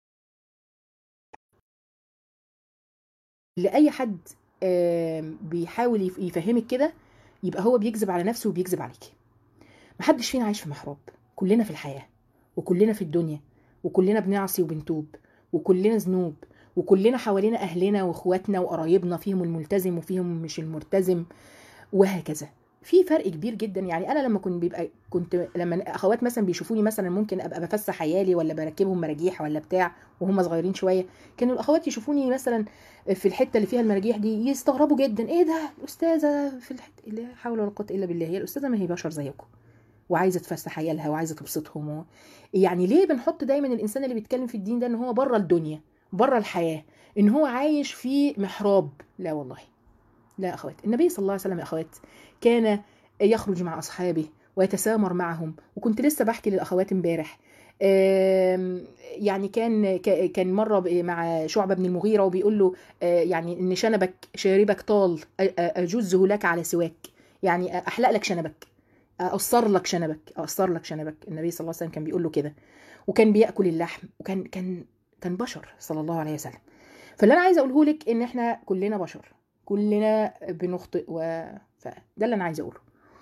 اللي اي حد آم، بيحاول يف- يفهمك كده يبقى هو بيكذب على نفسه وبيكذب عليكي محدش فينا عايش في محراب كلنا في الحياه وكلنا في الدنيا وكلنا بنعصي وبنتوب وكلنا ذنوب وكلنا حوالينا اهلنا واخواتنا وقرايبنا فيهم الملتزم وفيهم مش الملتزم وهكذا في فرق كبير جدا يعني انا لما كنت بيبقى كنت لما اخوات مثلا بيشوفوني مثلا ممكن ابقى بفسح عيالي ولا بركبهم مراجيح ولا بتاع وهم صغيرين شويه كانوا الاخوات يشوفوني مثلا في الحته اللي فيها المراجيح دي يستغربوا جدا ايه ده الاستاذه في الحته لا حول ولا قوه الا بالله هي الاستاذه ما هي بشر زيكم وعايزه تفسح عيالها وعايزه تبسطهم و... يعني ليه بنحط دايما الانسان اللي بيتكلم في الدين ده ان هو بره الدنيا بره الحياه ان هو عايش في محراب لا والله لا يا اخوات النبي صلى الله عليه وسلم يا اخوات كان يخرج مع اصحابه ويتسامر معهم وكنت لسه بحكي للاخوات امبارح آم، يعني كان ك- كان مره ب- مع شعبه بن المغيره وبيقول له آه، يعني ان شنبك شاربك طال أ- أ- اجزه لك على سواك يعني احلق لك شنبك اقصر لك شنبك اقصر لك شنبك النبي صلى الله عليه وسلم كان بيقول له كده وكان بياكل اللحم وكان كان كان بشر صلى الله عليه وسلم فاللي انا عايزه اقوله لك ان احنا كلنا بشر كلنا بنخطئ و فده اللي انا عايزه اقوله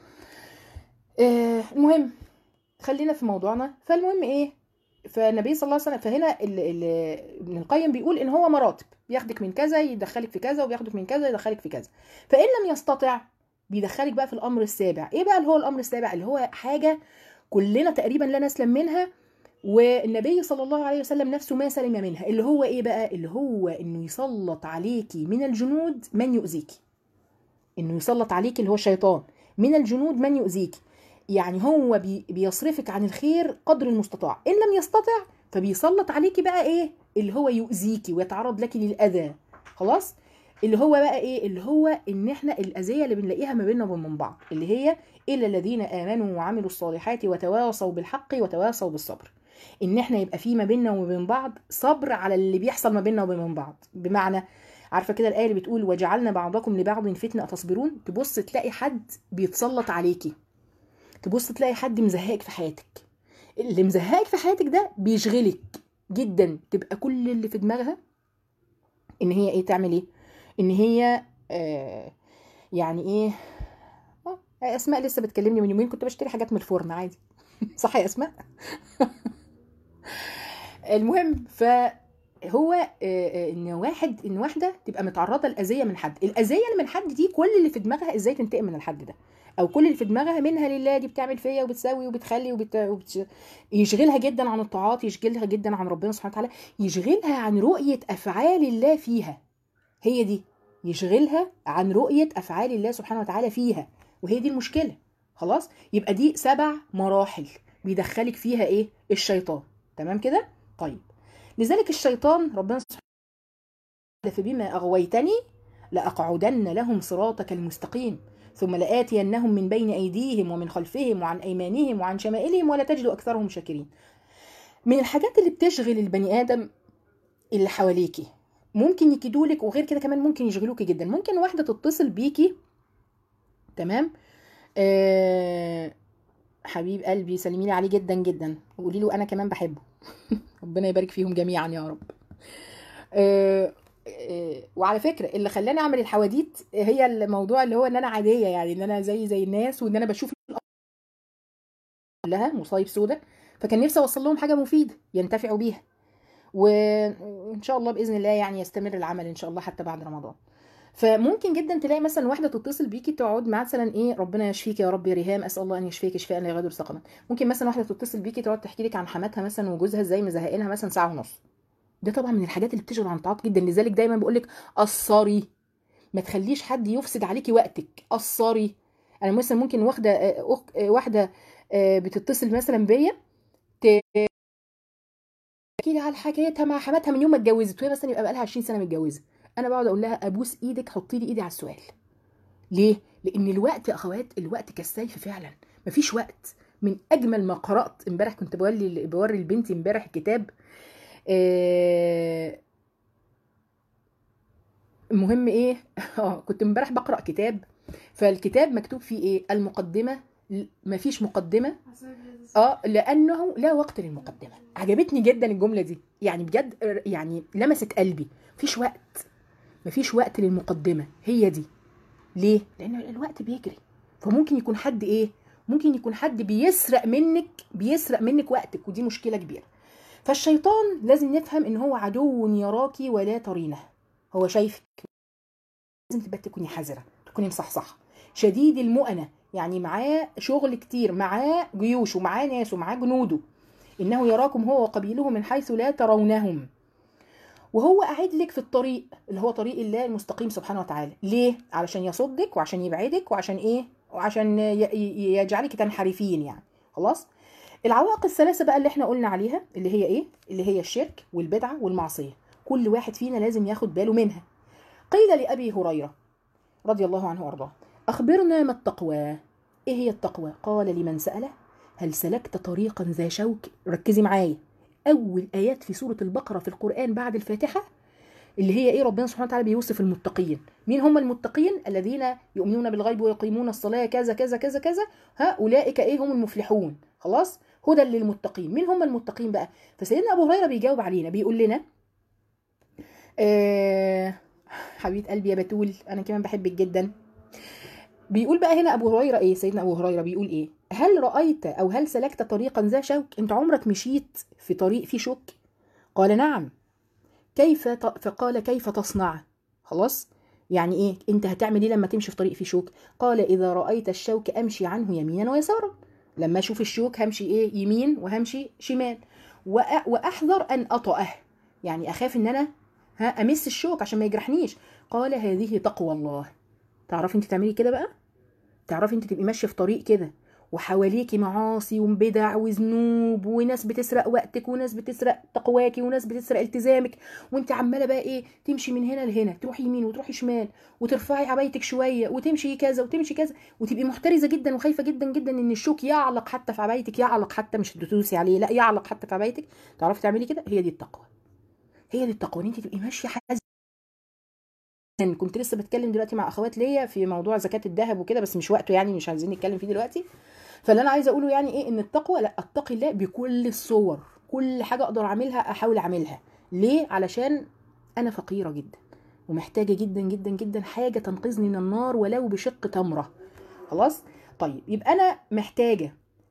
آه المهم خلينا في موضوعنا فالمهم ايه فالنبي صلى الله عليه وسلم فهنا ال- ال- ابن القيم بيقول ان هو مراتب بياخدك من كذا يدخلك في كذا وبياخدك من كذا يدخلك في كذا فان لم يستطع بيدخلك بقى في الامر السابع ايه بقى اللي هو الامر السابع اللي هو حاجه كلنا تقريبا لا نسلم منها والنبي صلى الله عليه وسلم نفسه ما سلم منها اللي هو ايه بقى اللي هو انه يسلط عليكي من الجنود من يؤذيكي انه يسلط عليكي اللي هو الشيطان من الجنود من يؤذيكي يعني هو بي بيصرفك عن الخير قدر المستطاع ان لم يستطع فبيسلط عليكي بقى ايه اللي هو يؤذيكي ويتعرض لك للاذى خلاص اللي هو بقى ايه اللي هو ان احنا الاذيه اللي بنلاقيها ما بيننا وبين بعض اللي هي الا الذين امنوا وعملوا الصالحات وتواصوا بالحق وتواصوا بالصبر ان احنا يبقى في ما بيننا وما بين بعض صبر على اللي بيحصل ما بيننا وبين بعض بمعنى عارفه كده الايه اللي بتقول وجعلنا بعضكم لبعض فتنه اتصبرون تبص تلاقي حد بيتسلط عليكي تبص تلاقي حد مزهقك في حياتك اللي مزهقك في حياتك ده بيشغلك جدا تبقى كل اللي في دماغها ان هي ايه تعمل ايه ان هي آه يعني ايه اه اسماء لسه بتكلمني من يومين كنت بشتري حاجات من الفرن عادي صح يا اسماء المهم ف هو آه، آه، ان واحد ان واحده تبقى متعرضه لاذيه من حد الاذيه اللي من حد دي كل اللي في دماغها ازاي تنتقم من الحد ده او كل اللي في دماغها منها لله دي بتعمل فيا وبتسوي وبتخلي وبت... وبت... يشغلها جدا عن الطاعات يشغلها جدا عن ربنا سبحانه وتعالى يشغلها عن رؤيه افعال الله فيها هي دي يشغلها عن رؤيه افعال الله سبحانه وتعالى فيها وهي دي المشكله خلاص يبقى دي سبع مراحل بيدخلك فيها ايه الشيطان تمام كده طيب لذلك الشيطان ربنا سبحانه وتعالى فبما اغويتني لاقعدن لهم صراطك المستقيم ثم لآتينهم من بين أيديهم ومن خلفهم وعن أيمانهم وعن شمائلهم ولا تجد أكثرهم شاكرين من الحاجات اللي بتشغل البني آدم اللي حواليكي ممكن يكيدولك وغير كده كمان ممكن يشغلوكي جدا ممكن واحدة تتصل بيكي تمام آه حبيب قلبي سلمي لي عليه جدا جدا وقولي له انا كمان بحبه ربنا يبارك فيهم جميعا يا رب آه آه، وعلى فكره اللي خلاني اعمل الحواديت هي الموضوع اللي هو ان انا عاديه يعني ان انا زي زي الناس وان انا بشوف كلها مصايب سودة فكان نفسي اوصل لهم حاجه مفيده ينتفعوا بيها وان شاء الله باذن الله يعني يستمر العمل ان شاء الله حتى بعد رمضان فممكن جدا تلاقي مثلا واحده تتصل بيكي تقعد مثلا ايه ربنا يشفيك يا رب يا ريهام اسال الله ان يشفيك شفاء لا يغادر سقما ممكن مثلا واحده تتصل بيكي تقعد تحكي لك عن حماتها مثلا وجوزها ازاي مزهقينها مثلا ساعه ونص ده طبعا من الحاجات اللي بتشغل عن طاعات جدا لذلك دايما بقول لك قصري ما تخليش حد يفسد عليكي وقتك قصري انا مثلا ممكن واحده آه، أخ- آه، واحده آه، بتتصل مثلا بيا ت- تحكي لي على حكايتها مع حماتها من يوم ما اتجوزت وهي مثلا يبقى بقى لها 20 سنه متجوزه انا بقعد اقول لها ابوس ايدك حطي لي ايدي على السؤال ليه لان الوقت يا اخوات الوقت كالسيف فعلا مفيش وقت من اجمل ما قرات امبارح كنت بوري بوري لبنتي امبارح كتاب آه، المهم ايه اه كنت امبارح بقرا كتاب فالكتاب مكتوب فيه ايه المقدمه ل- مفيش مقدمه اه لانه لا وقت للمقدمه عجبتني جدا الجمله دي يعني بجد يعني لمست قلبي مفيش وقت مفيش وقت للمقدمه هي دي ليه لان الوقت بيجري فممكن يكون حد ايه ممكن يكون حد بيسرق منك بيسرق منك وقتك ودي مشكله كبيره فالشيطان لازم نفهم ان هو عدو يراكي ولا ترينه هو شايفك لازم تبقى تكوني حذره تكوني مصحصحه شديد المؤنه يعني معاه شغل كتير معاه جيوش ومعاه ناس ومعاه جنوده انه يراكم هو وقبيله من حيث لا ترونهم وهو قاعد لك في الطريق اللي هو طريق الله المستقيم سبحانه وتعالى ليه علشان يصدك وعشان يبعدك وعشان ايه وعشان ي- ي- يجعلك تنحرفين يعني خلاص العوائق الثلاثه بقى اللي احنا قلنا عليها اللي هي ايه اللي هي الشرك والبدعه والمعصيه كل واحد فينا لازم ياخد باله منها قيل لابي هريره رضي الله عنه وارضاه اخبرنا ما التقوى ايه هي التقوى قال لمن ساله هل سلكت طريقا ذا شوك ركزي معايا اول ايات في سوره البقره في القران بعد الفاتحه اللي هي ايه ربنا سبحانه وتعالى بيوصف المتقين مين هم المتقين الذين يؤمنون بالغيب ويقيمون الصلاه كذا كذا كذا كذا ها اولئك ايه هم المفلحون خلاص هدى للمتقين مين هم المتقين بقى فسيدنا ابو هريره بيجاوب علينا بيقول لنا آه حبيبه قلبي يا بتول انا كمان بحبك جدا بيقول بقى هنا ابو هريره ايه سيدنا ابو هريره بيقول ايه هل رايت او هل سلكت طريقا ذا شوك انت عمرك مشيت في طريق فيه شوك قال نعم كيف ت... فقال كيف تصنع خلاص يعني ايه انت هتعمل ايه لما تمشي في طريق فيه شوك قال اذا رايت الشوك امشي عنه يمينا ويسارا لما اشوف الشوك همشي ايه يمين وهمشي شمال وأ... واحذر ان اطأه يعني اخاف ان انا ها امس الشوك عشان ما يجرحنيش قال هذه تقوى الله تعرفي انت تعملي كده بقى تعرفي انت تبقي ماشيه في طريق كده وحواليكي معاصي وبدع وذنوب وناس بتسرق وقتك وناس بتسرق تقواكي وناس بتسرق التزامك وانت عماله بقى ايه تمشي من هنا لهنا تروحي يمين وتروحي شمال وترفعي عبايتك شويه وتمشي كذا وتمشي كذا وتبقي محترزه جدا وخايفه جدا جدا ان الشوك يعلق حتى في عبايتك يعلق حتى مش تدوسي عليه لا يعلق حتى في عبايتك تعرفي تعملي كده هي دي التقوى هي دي التقوى ان انت تبقي ماشيه حازمه كنت لسه بتكلم دلوقتي مع اخوات ليا في موضوع زكاه الذهب وكده بس مش وقته يعني مش عايزين نتكلم فيه دلوقتي فاللي انا عايزه اقوله يعني ايه ان التقوى لا اتقي الله بكل الصور كل حاجه اقدر اعملها احاول اعملها ليه علشان انا فقيره جدا ومحتاجه جدا جدا جدا حاجه تنقذني من النار ولو بشق تمره خلاص طيب يبقى انا محتاجه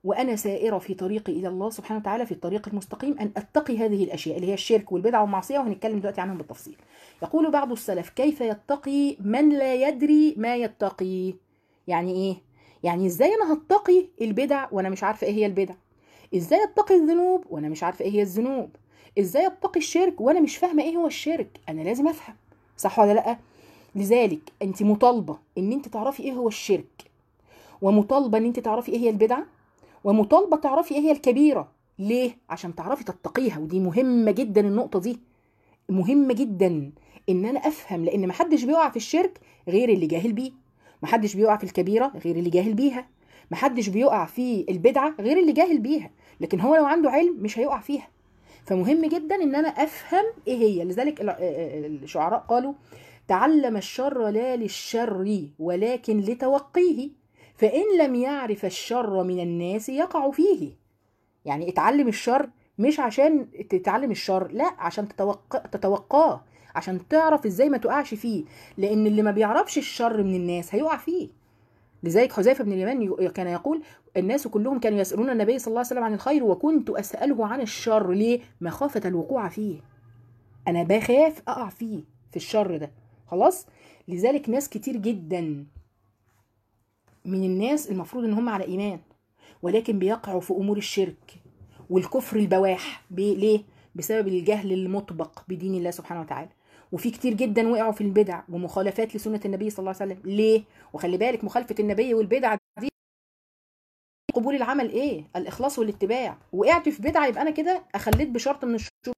وانا سائره في طريقي الى الله سبحانه وتعالى في الطريق المستقيم ان اتقي هذه الاشياء اللي هي الشرك والبدع والمعصيه وهنتكلم دلوقتي عنهم بالتفصيل. يقول بعض السلف كيف يتقي من لا يدري ما يتقي؟ يعني ايه؟ يعني ازاي انا هتقي البدع وانا مش عارفه ايه هي البدع؟ ازاي اتقي الذنوب وانا مش عارفه ايه هي الذنوب؟ ازاي اتقي الشرك وانا مش فاهمه ايه هو الشرك؟ انا لازم افهم. صح ولا لا؟ لذلك انت مطالبه ان انت تعرفي ايه هو الشرك ومطالبه ان انت تعرفي ايه هي البدعه ومطالبه تعرفي ايه هي الكبيره ليه عشان تعرفي تتقيها ودي مهمه جدا النقطه دي مهمه جدا ان انا افهم لان محدش بيقع في الشرك غير اللي جاهل بيه محدش بيقع في الكبيره غير اللي جاهل بيها محدش بيقع في البدعه غير اللي جاهل بيها لكن هو لو عنده علم مش هيقع فيها فمهم جدا ان انا افهم ايه هي لذلك الشعراء قالوا تعلم الشر لا للشر ولكن لتوقيه فإن لم يعرف الشر من الناس يقع فيه يعني اتعلم الشر مش عشان تتعلم الشر لا عشان تتوقع تتوقاه عشان تعرف ازاي ما تقعش فيه لان اللي ما بيعرفش الشر من الناس هيقع فيه لذلك حذيفه بن اليمان كان يقول الناس كلهم كانوا يسالون النبي صلى الله عليه وسلم عن الخير وكنت اساله عن الشر ليه مخافه الوقوع فيه انا بخاف اقع فيه في الشر ده خلاص لذلك ناس كتير جدا من الناس المفروض ان هم على ايمان ولكن بيقعوا في امور الشرك والكفر البواح ليه بسبب الجهل المطبق بدين الله سبحانه وتعالى وفي كتير جدا وقعوا في البدع ومخالفات لسنه النبي صلى الله عليه وسلم ليه وخلي بالك مخالفه النبي والبدع دي قبول العمل ايه الاخلاص والاتباع وقعت في بدعه يبقى انا كده اخليت بشرط من الشروط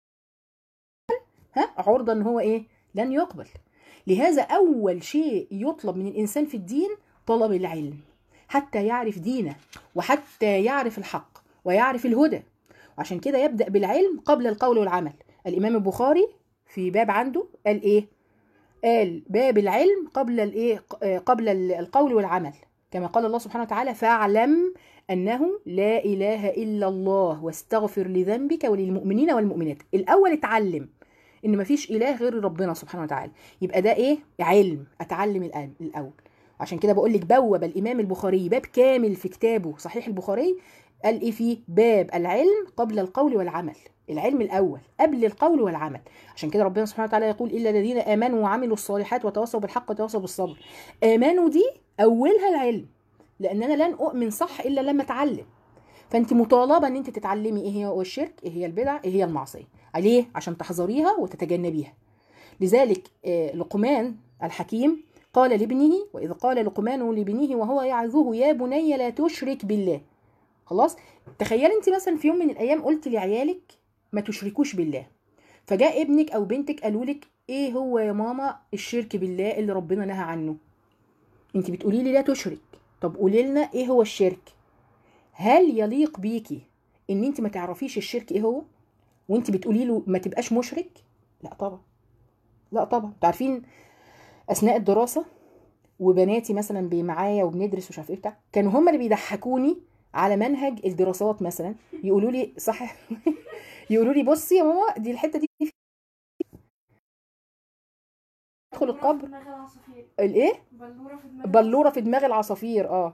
ها عرضه ان هو ايه لن يقبل لهذا اول شيء يطلب من الانسان في الدين طلب العلم حتى يعرف دينه وحتى يعرف الحق ويعرف الهدى وعشان كده يبدا بالعلم قبل القول والعمل الامام البخاري في باب عنده قال ايه قال باب العلم قبل الايه قبل القول والعمل كما قال الله سبحانه وتعالى فاعلم انه لا اله الا الله واستغفر لذنبك وللمؤمنين والمؤمنات الاول اتعلم ان مفيش اله غير ربنا سبحانه وتعالى يبقى ده ايه علم اتعلم الاول عشان كده بقول لك بوب الامام البخاري باب كامل في كتابه صحيح البخاري قال ايه فيه باب العلم قبل القول والعمل العلم الاول قبل القول والعمل عشان كده ربنا سبحانه وتعالى يقول الا الذين امنوا وعملوا الصالحات وتواصوا بالحق وتواصوا بالصبر امنوا دي اولها العلم لان انا لن اؤمن صح الا لما اتعلم فانت مطالبه ان انت تتعلمي ايه هو الشرك ايه هي البدع ايه هي المعصيه عليه عشان تحذريها وتتجنبيها لذلك لقمان الحكيم قال لابنه واذ قال لقمان لابنه وهو يعظه يا بني لا تشرك بالله خلاص تخيلي انت مثلا في يوم من الايام قلت لعيالك ما تشركوش بالله فجاء ابنك او بنتك قالوا لك ايه هو يا ماما الشرك بالله اللي ربنا نهى عنه انت بتقولي لي لا تشرك طب قولي لنا ايه هو الشرك هل يليق بيكي ان انت ما تعرفيش الشرك ايه هو وانت بتقولي له ما تبقاش مشرك لا طبعا لا طبعا تعرفين اثناء الدراسه وبناتي مثلا معايا وبندرس ومش عارف ايه بتاع كانوا هم اللي بيضحكوني على منهج الدراسات مثلا يقولوا لي صح يقولوا لي بصي يا ماما دي الحته دي ادخل القبر الايه بلوره في دماغ العصافير اه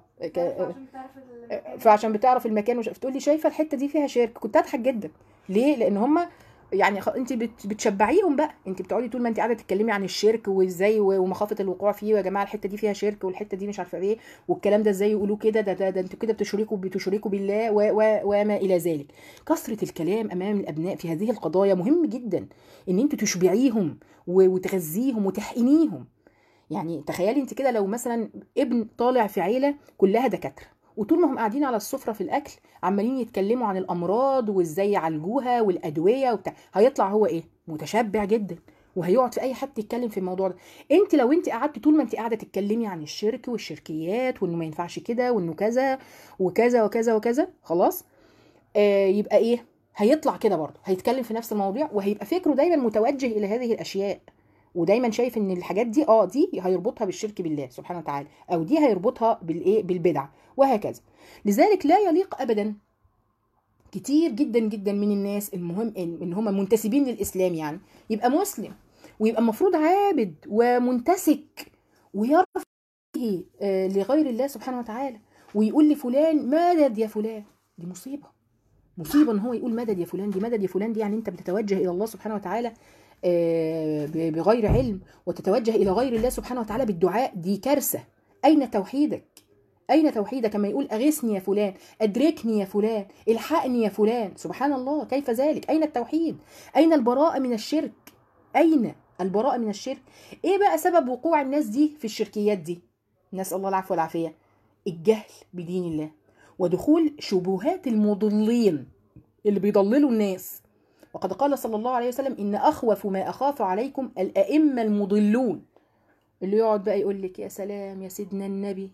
فعشان بتعرف المكان وش... تقول لي شايفه الحته دي فيها شرك كنت اضحك جدا ليه لان هم يعني خ... انت بت... بتشبعيهم بقى انت بتقعدي طول ما انت قاعده تتكلمي عن الشرك وازاي و... ومخافه الوقوع فيه ويا جماعه الحته دي فيها شرك والحته دي مش عارفه ايه والكلام ده ازاي يقولوا كده ده ده, ده انتوا كده بتشركوا بتشركوا بالله و... و... وما الى ذلك كثره الكلام امام الابناء في هذه القضايا مهم جدا ان انت تشبعيهم و... وتغذيهم وتحقنيهم يعني تخيلي انت كده لو مثلا ابن طالع في عيله كلها دكاتره وطول ما هم قاعدين على السفره في الاكل عمالين يتكلموا عن الامراض وازاي يعالجوها والادويه وبتاع هيطلع هو ايه متشبع جدا وهيقعد في اي حد يتكلم في الموضوع ده انت لو انت قعدت طول ما انت قاعده تتكلمي عن الشرك والشركيات وانه ما ينفعش كده وانه كذا وكذا وكذا وكذا خلاص آه يبقى ايه هيطلع كده برضه هيتكلم في نفس المواضيع وهيبقى فكره دايما متوجه الى هذه الاشياء ودايما شايف ان الحاجات دي اه دي هيربطها بالشرك بالله سبحانه وتعالى او دي هيربطها بالايه بالبدع وهكذا لذلك لا يليق ابدا كتير جدا جدا من الناس المهم ان, إن هم منتسبين للاسلام يعني يبقى مسلم ويبقى المفروض عابد ومنتسك ويرفع لغير الله سبحانه وتعالى ويقول لفلان مدد يا فلان دي مصيبه مصيبه ان هو يقول مدد يا فلان دي مدد يا فلان دي يعني انت بتتوجه الى الله سبحانه وتعالى آه، ب- بغير علم وتتوجه الى غير الله سبحانه وتعالى بالدعاء دي كارثه اين توحيدك اين توحيدك كما يقول اغثني يا فلان ادركني يا فلان الحقني يا فلان سبحان الله كيف ذلك اين التوحيد اين البراءه من الشرك اين البراءه من الشرك ايه بقى سبب وقوع الناس دي في الشركيات دي نسال الله العفو والعافيه الجهل بدين الله ودخول شبهات المضلين اللي بيضللوا الناس وقد قال صلى الله عليه وسلم ان اخوف ما اخاف عليكم الائمه المضلون اللي يقعد بقى يقول لك يا سلام يا سيدنا النبي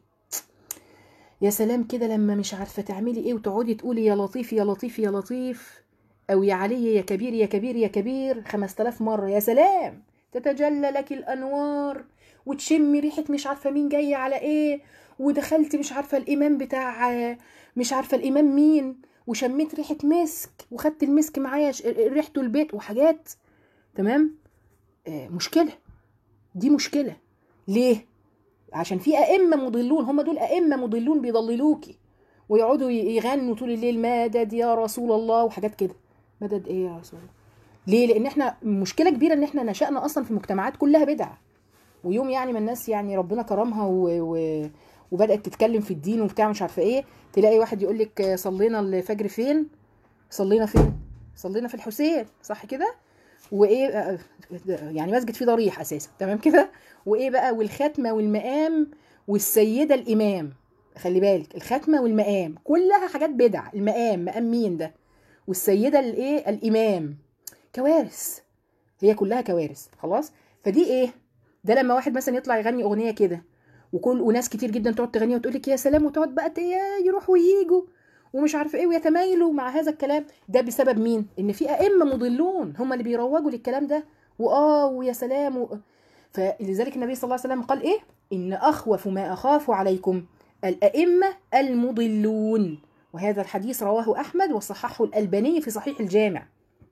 يا سلام كده لما مش عارفه تعملي ايه وتقعدي تقولي يا لطيف يا لطيف يا لطيف او يا علي يا كبير يا كبير يا كبير 5000 مره يا سلام تتجلى لك الانوار وتشمي ريحه مش عارفه مين جايه على ايه ودخلت مش عارفه الامام بتاع مش عارفه الامام مين وشميت ريحه مسك وخدت المسك معايا ش- ريحته البيت وحاجات تمام آه مشكله دي مشكله ليه عشان في ائمه مضلون هم دول ائمه مضلون بيضللوكي ويقعدوا ي- يغنوا طول الليل مدد يا رسول الله وحاجات كده مدد ايه يا رسول الله ليه لان احنا مشكله كبيره ان احنا نشأنا اصلا في مجتمعات كلها بدع ويوم يعني ما الناس يعني ربنا كرمها و... و... وبدات تتكلم في الدين وبتاع مش عارفه ايه تلاقي واحد يقول لك صلينا الفجر فين صلينا فين صلينا في الحسين صح كده وايه آه، يعني مسجد فيه ضريح اساسا تمام كده وايه بقى والختمه والمقام والسيده الامام خلي بالك الختمه والمقام كلها حاجات بدع المقام مقام مين ده والسيده الايه الامام كوارث هي كلها كوارث خلاص فدي ايه ده لما واحد مثلا يطلع يغني اغنيه كده وكل وناس كتير جدا تقعد تغنيها وتقول لك يا سلام وتقعد بقى ت- يروحوا وييجوا ومش عارفه ايه ويتمايلوا مع هذا الكلام ده بسبب مين ان في ائمه مضلون هم اللي بيروجوا للكلام ده واه ويا سلام و... فلذلك النبي صلى الله عليه وسلم قال ايه ان اخوف ما اخاف عليكم الائمه المضلون وهذا الحديث رواه احمد وصححه الالباني في صحيح الجامع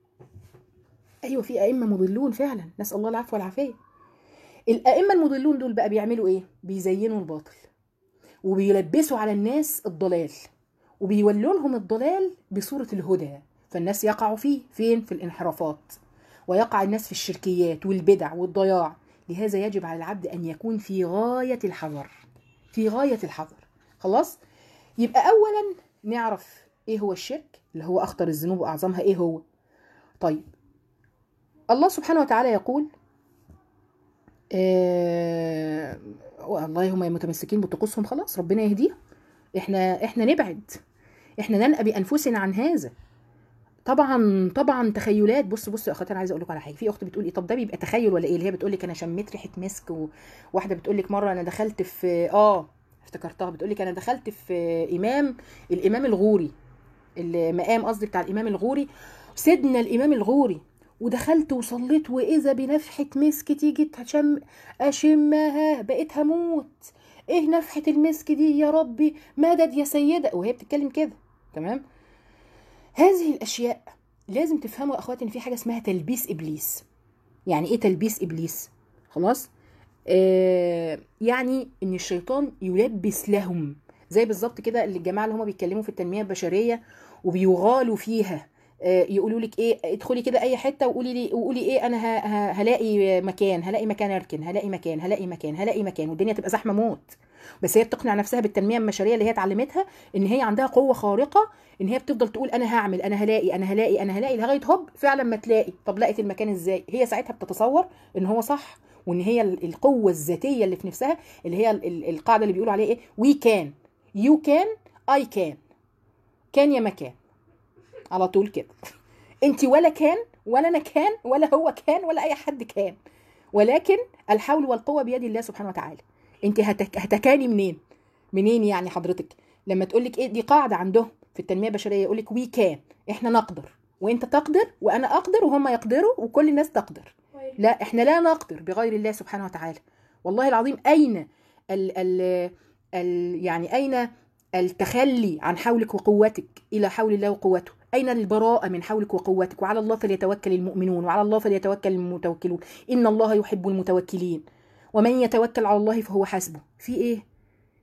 ايوه في ائمه مضلون فعلا نسال الله العفو والعافيه الائمه المضلون دول بقى بيعملوا ايه بيزينوا الباطل وبيلبسوا على الناس الضلال وبيولوا لهم الضلال بصوره الهدى فالناس يقعوا فيه فين في الانحرافات ويقع الناس في الشركيات والبدع والضياع لهذا يجب على العبد ان يكون في غايه الحذر في غايه الحذر خلاص يبقى اولا نعرف ايه هو الشرك اللي هو اخطر الذنوب واعظمها ايه هو طيب الله سبحانه وتعالى يقول آه والله هم متمسكين بطقوسهم خلاص ربنا يهديهم احنا احنا نبعد احنا ننأى بانفسنا عن هذا طبعا طبعا تخيلات بص بص يا اخواتي انا عايزه اقول لكم على حاجه في اخت بتقول ايه طب ده بيبقى تخيل ولا ايه اللي هي بتقول لك انا شميت ريحه مسك وواحده بتقول لك مره انا دخلت في اه افتكرتها بتقول لك انا دخلت في امام الامام الغوري المقام قصدي بتاع الامام الغوري سيدنا الامام الغوري ودخلت وصليت واذا بنفحه مسك تيجي تشم اشمها بقيت هموت ايه نفحه المسك دي يا ربي مدد يا سيده وهي بتتكلم كده تمام هذه الاشياء لازم تفهموا يا اخواتي ان في حاجه اسمها تلبيس ابليس يعني ايه تلبيس ابليس خلاص آه يعني ان الشيطان يلبس لهم زي بالظبط كده اللي الجماعه اللي هم بيتكلموا في التنميه البشريه وبيغالوا فيها آه يقولوا لك ايه ادخلي كده اي حته وقولي لي وقولي ايه انا ه- ه- هلاقي مكان هلاقي مكان اركن هلاقي مكان هلاقي مكان هلاقي مكان والدنيا تبقى زحمه موت بس هي بتقنع نفسها بالتنميه البشريه اللي هي اتعلمتها ان هي عندها قوه خارقه ان هي بتفضل تقول انا هعمل انا هلاقي انا هلاقي انا هلاقي لغايه هوب فعلا ما تلاقي طب لقت المكان ازاي هي ساعتها بتتصور ان هو صح وان هي ال- القوه الذاتيه اللي في نفسها اللي هي ال- ال- القاعده اللي بيقولوا عليها ايه وي كان يو كان اي كان كان يا مكان على طول كده انت ولا كان ولا انا كان ولا هو كان ولا اي حد كان ولكن الحول والقوه بيد الله سبحانه وتعالى انت هتك... هتكاني منين منين يعني حضرتك لما تقول لك ايه دي قاعده عندهم في التنميه البشريه يقول لك وي كان احنا نقدر وانت تقدر وانا اقدر وهم يقدروا وكل الناس تقدر لا احنا لا نقدر بغير الله سبحانه وتعالى والله العظيم اين ال ال ال يعني اين التخلي عن حولك وقوتك الى حول الله وقوته اين البراءه من حولك وقوتك وعلى الله فليتوكل المؤمنون وعلى الله فليتوكل المتوكلون ان الله يحب المتوكلين ومن يتوكل على الله فهو حسبه في ايه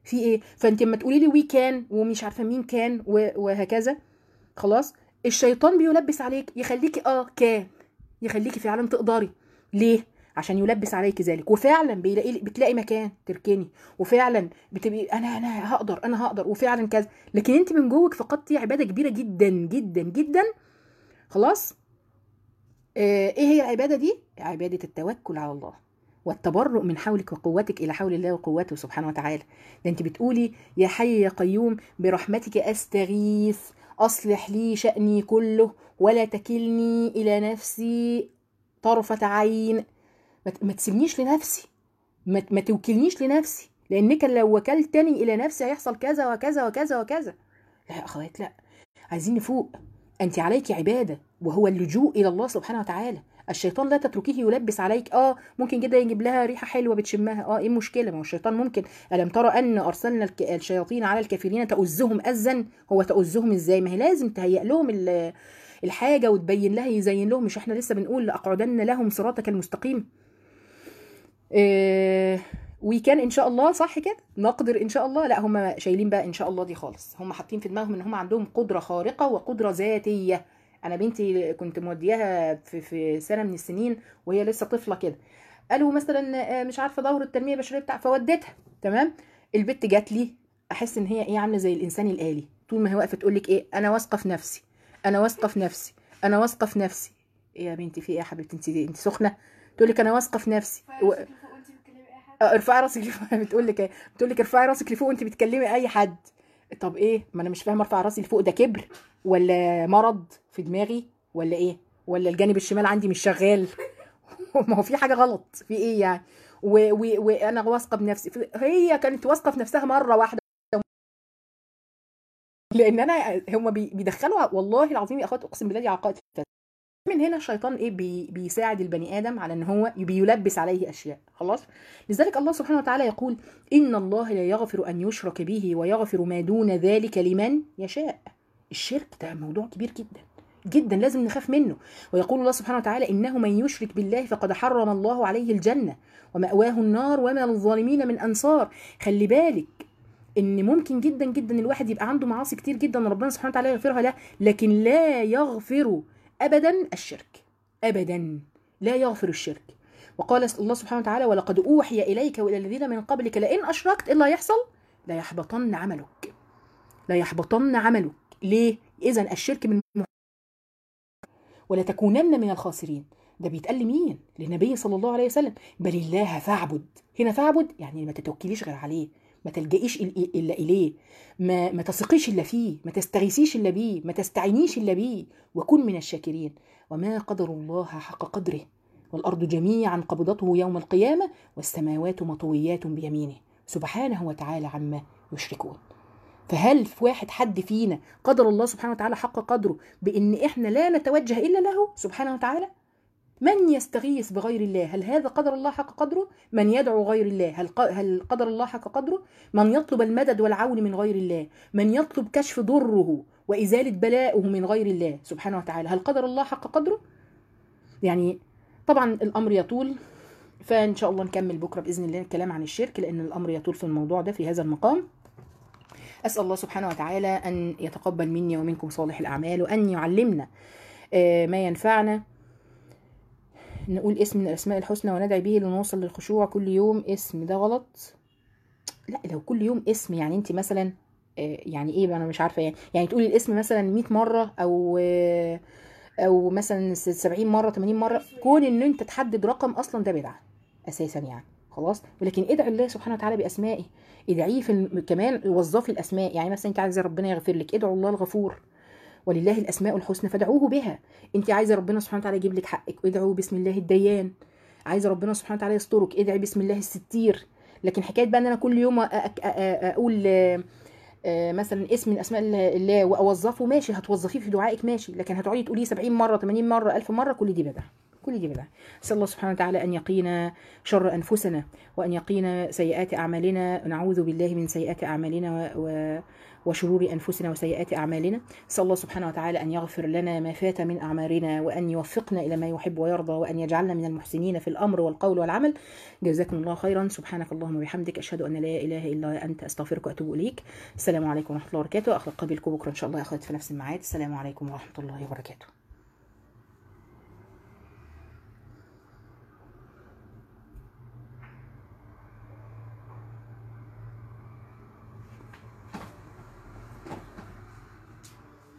في ايه فانت لما تقولي لي وي كان ومش عارفه مين كان و- وهكذا خلاص الشيطان بيلبس عليك يخليكي اه كان يخليكي فعلا تقدري ليه عشان يلبس عليك ذلك وفعلا بيلاقي بتلاقي مكان تركني وفعلا بتبقي انا انا هقدر انا هقدر وفعلا كذا لكن انت من جوك فقدتي عباده كبيره جدا جدا جدا خلاص آه ايه هي العباده دي عباده التوكل على الله والتبرؤ من حولك وقوتك الى حول الله وقوته سبحانه وتعالى ده انت بتقولي يا حي يا قيوم برحمتك استغيث اصلح لي شاني كله ولا تكلني الى نفسي طرفه عين ما ت- ما تسيبنيش لنفسي ما ت- ما توكلنيش لنفسي لانك لو وكلتني الى نفسي هيحصل كذا وكذا وكذا وكذا لا يا اخوات لا عايزين نفوق انت عليك عباده وهو اللجوء الى الله سبحانه وتعالى الشيطان لا تتركيه يلبس عليك اه ممكن جدا يجيب لها ريحه حلوه بتشمها اه ايه المشكله ما هو الشيطان ممكن الم ترى ان ارسلنا الك- الشياطين على الكافرين تؤزهم ازا هو تؤزهم ازاي ما هي لازم تهيئ لهم ال- الحاجه وتبين لها يزين لهم مش احنا لسه بنقول لاقعدن لهم صراطك المستقيم إيه وكان ان شاء الله صح كده نقدر ان شاء الله لا هم شايلين بقى ان شاء الله دي خالص هم حاطين في دماغهم ان هم عندهم قدره خارقه وقدره ذاتيه انا بنتي كنت مودياها في في سنه من السنين وهي لسه طفله كده قالوا مثلا آه، مش عارفه دوره التنميه البشريه بتاع فوديتها تمام البت جات لي احس ان هي ايه عامله زي الانسان الالي طول ما هي واقفه تقول لك ايه انا واثقه في نفسي انا واثقه في نفسي انا واثقه في نفسي ايه يا بنتي في ايه يا حبيبتي انت انت سخنه تقول لك انا واثقه في نفسي و... اه ارفعي راسك لفوق بتقول لك ايه بتقول لك ارفعي راسك لفوق وانت بتكلمي اي حد طب ايه ما انا مش فاهمه ارفع راسي لفوق ده كبر ولا مرض في دماغي ولا ايه ولا الجانب الشمال عندي مش شغال ما هو في حاجه غلط في ايه يعني و- و- وانا واثقه بنفسي في- هي كانت واثقه في نفسها مره واحده لان انا هم بي- بيدخلوا والله العظيم يا اخوات اقسم بالله دي عقائد فاسدة. من هنا الشيطان ايه بي بيساعد البني ادم على ان هو بيلبس عليه اشياء خلاص لذلك الله سبحانه وتعالى يقول ان الله لا يغفر ان يشرك به ويغفر ما دون ذلك لمن يشاء الشرك ده موضوع كبير جدا جدا لازم نخاف منه ويقول الله سبحانه وتعالى انه من يشرك بالله فقد حرم الله عليه الجنه ومأواه النار وما للظالمين من انصار خلي بالك ان ممكن جدا جدا الواحد يبقى عنده معاصي كتير جدا ربنا سبحانه وتعالى يغفرها له لكن لا يغفر ابدا الشرك ابدا لا يغفر الشرك وقال الله سبحانه وتعالى ولقد اوحي اليك والى الذين من قبلك لئن اشركت ايه اللي هيحصل لا يحبطن عملك لا يحبطن عملك ليه اذا الشرك من ولا تكونن من الخاسرين ده بيتقال لمين للنبي صلى الله عليه وسلم بل الله فاعبد هنا فاعبد يعني ما تتوكليش غير عليه ما تلجئيش إل- الا اليه ما ما تثقيش الا فيه ما تستغيثيش الا بيه ما تستعينيش الا بيه وكن من الشاكرين وما قدر الله حق قدره والارض جميعا قبضته يوم القيامه والسماوات مطويات بيمينه سبحانه وتعالى عما يشركون فهل في واحد حد فينا قدر الله سبحانه وتعالى حق قدره بان احنا لا نتوجه الا له سبحانه وتعالى من يستغيث بغير الله هل هذا قدر الله حق قدره من يدعو غير الله هل ق- هل قدر الله حق قدره من يطلب المدد والعون من غير الله من يطلب كشف ضره وازاله بلائه من غير الله سبحانه وتعالى هل قدر الله حق قدره يعني طبعا الامر يطول فان شاء الله نكمل بكره باذن الله الكلام عن الشرك لان الامر يطول في الموضوع ده في هذا المقام أسأل الله سبحانه وتعالى أن يتقبل مني ومنكم صالح الأعمال وأن يعلمنا آه، ما ينفعنا نقول اسم من الأسماء الحسنى وندعي به لنوصل للخشوع كل يوم اسم ده غلط لا لو كل يوم اسم يعني انت مثلا آه، يعني ايه بقى انا مش عارفه يعني يعني تقولي الاسم مثلا 100 مره او آه، او مثلا 70 مره 80 مره كون ان انت تحدد رقم اصلا ده بدعه اساسا يعني خلاص ولكن ادعي الله سبحانه وتعالى باسمائه ادعيه في الم... كمان وظفي الاسماء يعني مثلا انت عايزه ربنا يغفر لك ادعوا الله الغفور ولله الاسماء الحسنى فادعوه بها انت عايزه ربنا سبحانه وتعالى يجيب لك حقك ادعوا بسم الله الديان عايزه ربنا سبحانه وتعالى يسترك ادعي بسم الله الستير لكن حكايه بقى ان انا كل يوم أ- أ- أ- اقول آه، آه، مثلا اسم من اسماء الله- الله واوظفه ماشي هتوظفيه في دعائك ماشي لكن هتقعدي تقوليه 70 مره 80 مره 1000 مره كل دي بدعه كل دي بدعه اسال الله سبحانه وتعالى ان يقينا شر انفسنا وان يقينا سيئات اعمالنا نعوذ بالله من سيئات اعمالنا و... و... وشرور أنفسنا وسيئات أعمالنا نسأل الله سبحانه وتعالى أن يغفر لنا ما فات من أعمارنا وأن يوفقنا إلى ما يحب ويرضى وأن يجعلنا من المحسنين في الأمر والقول والعمل جزاكم الله خيرا سبحانك اللهم وبحمدك أشهد أن لا إله إلا أنت أستغفرك وأتوب إليك السلام عليكم ورحمة الله وبركاته أخلق قبلكم بكرة إن شاء الله يا أخوات في نفس الميعاد السلام عليكم ورحمة الله وبركاته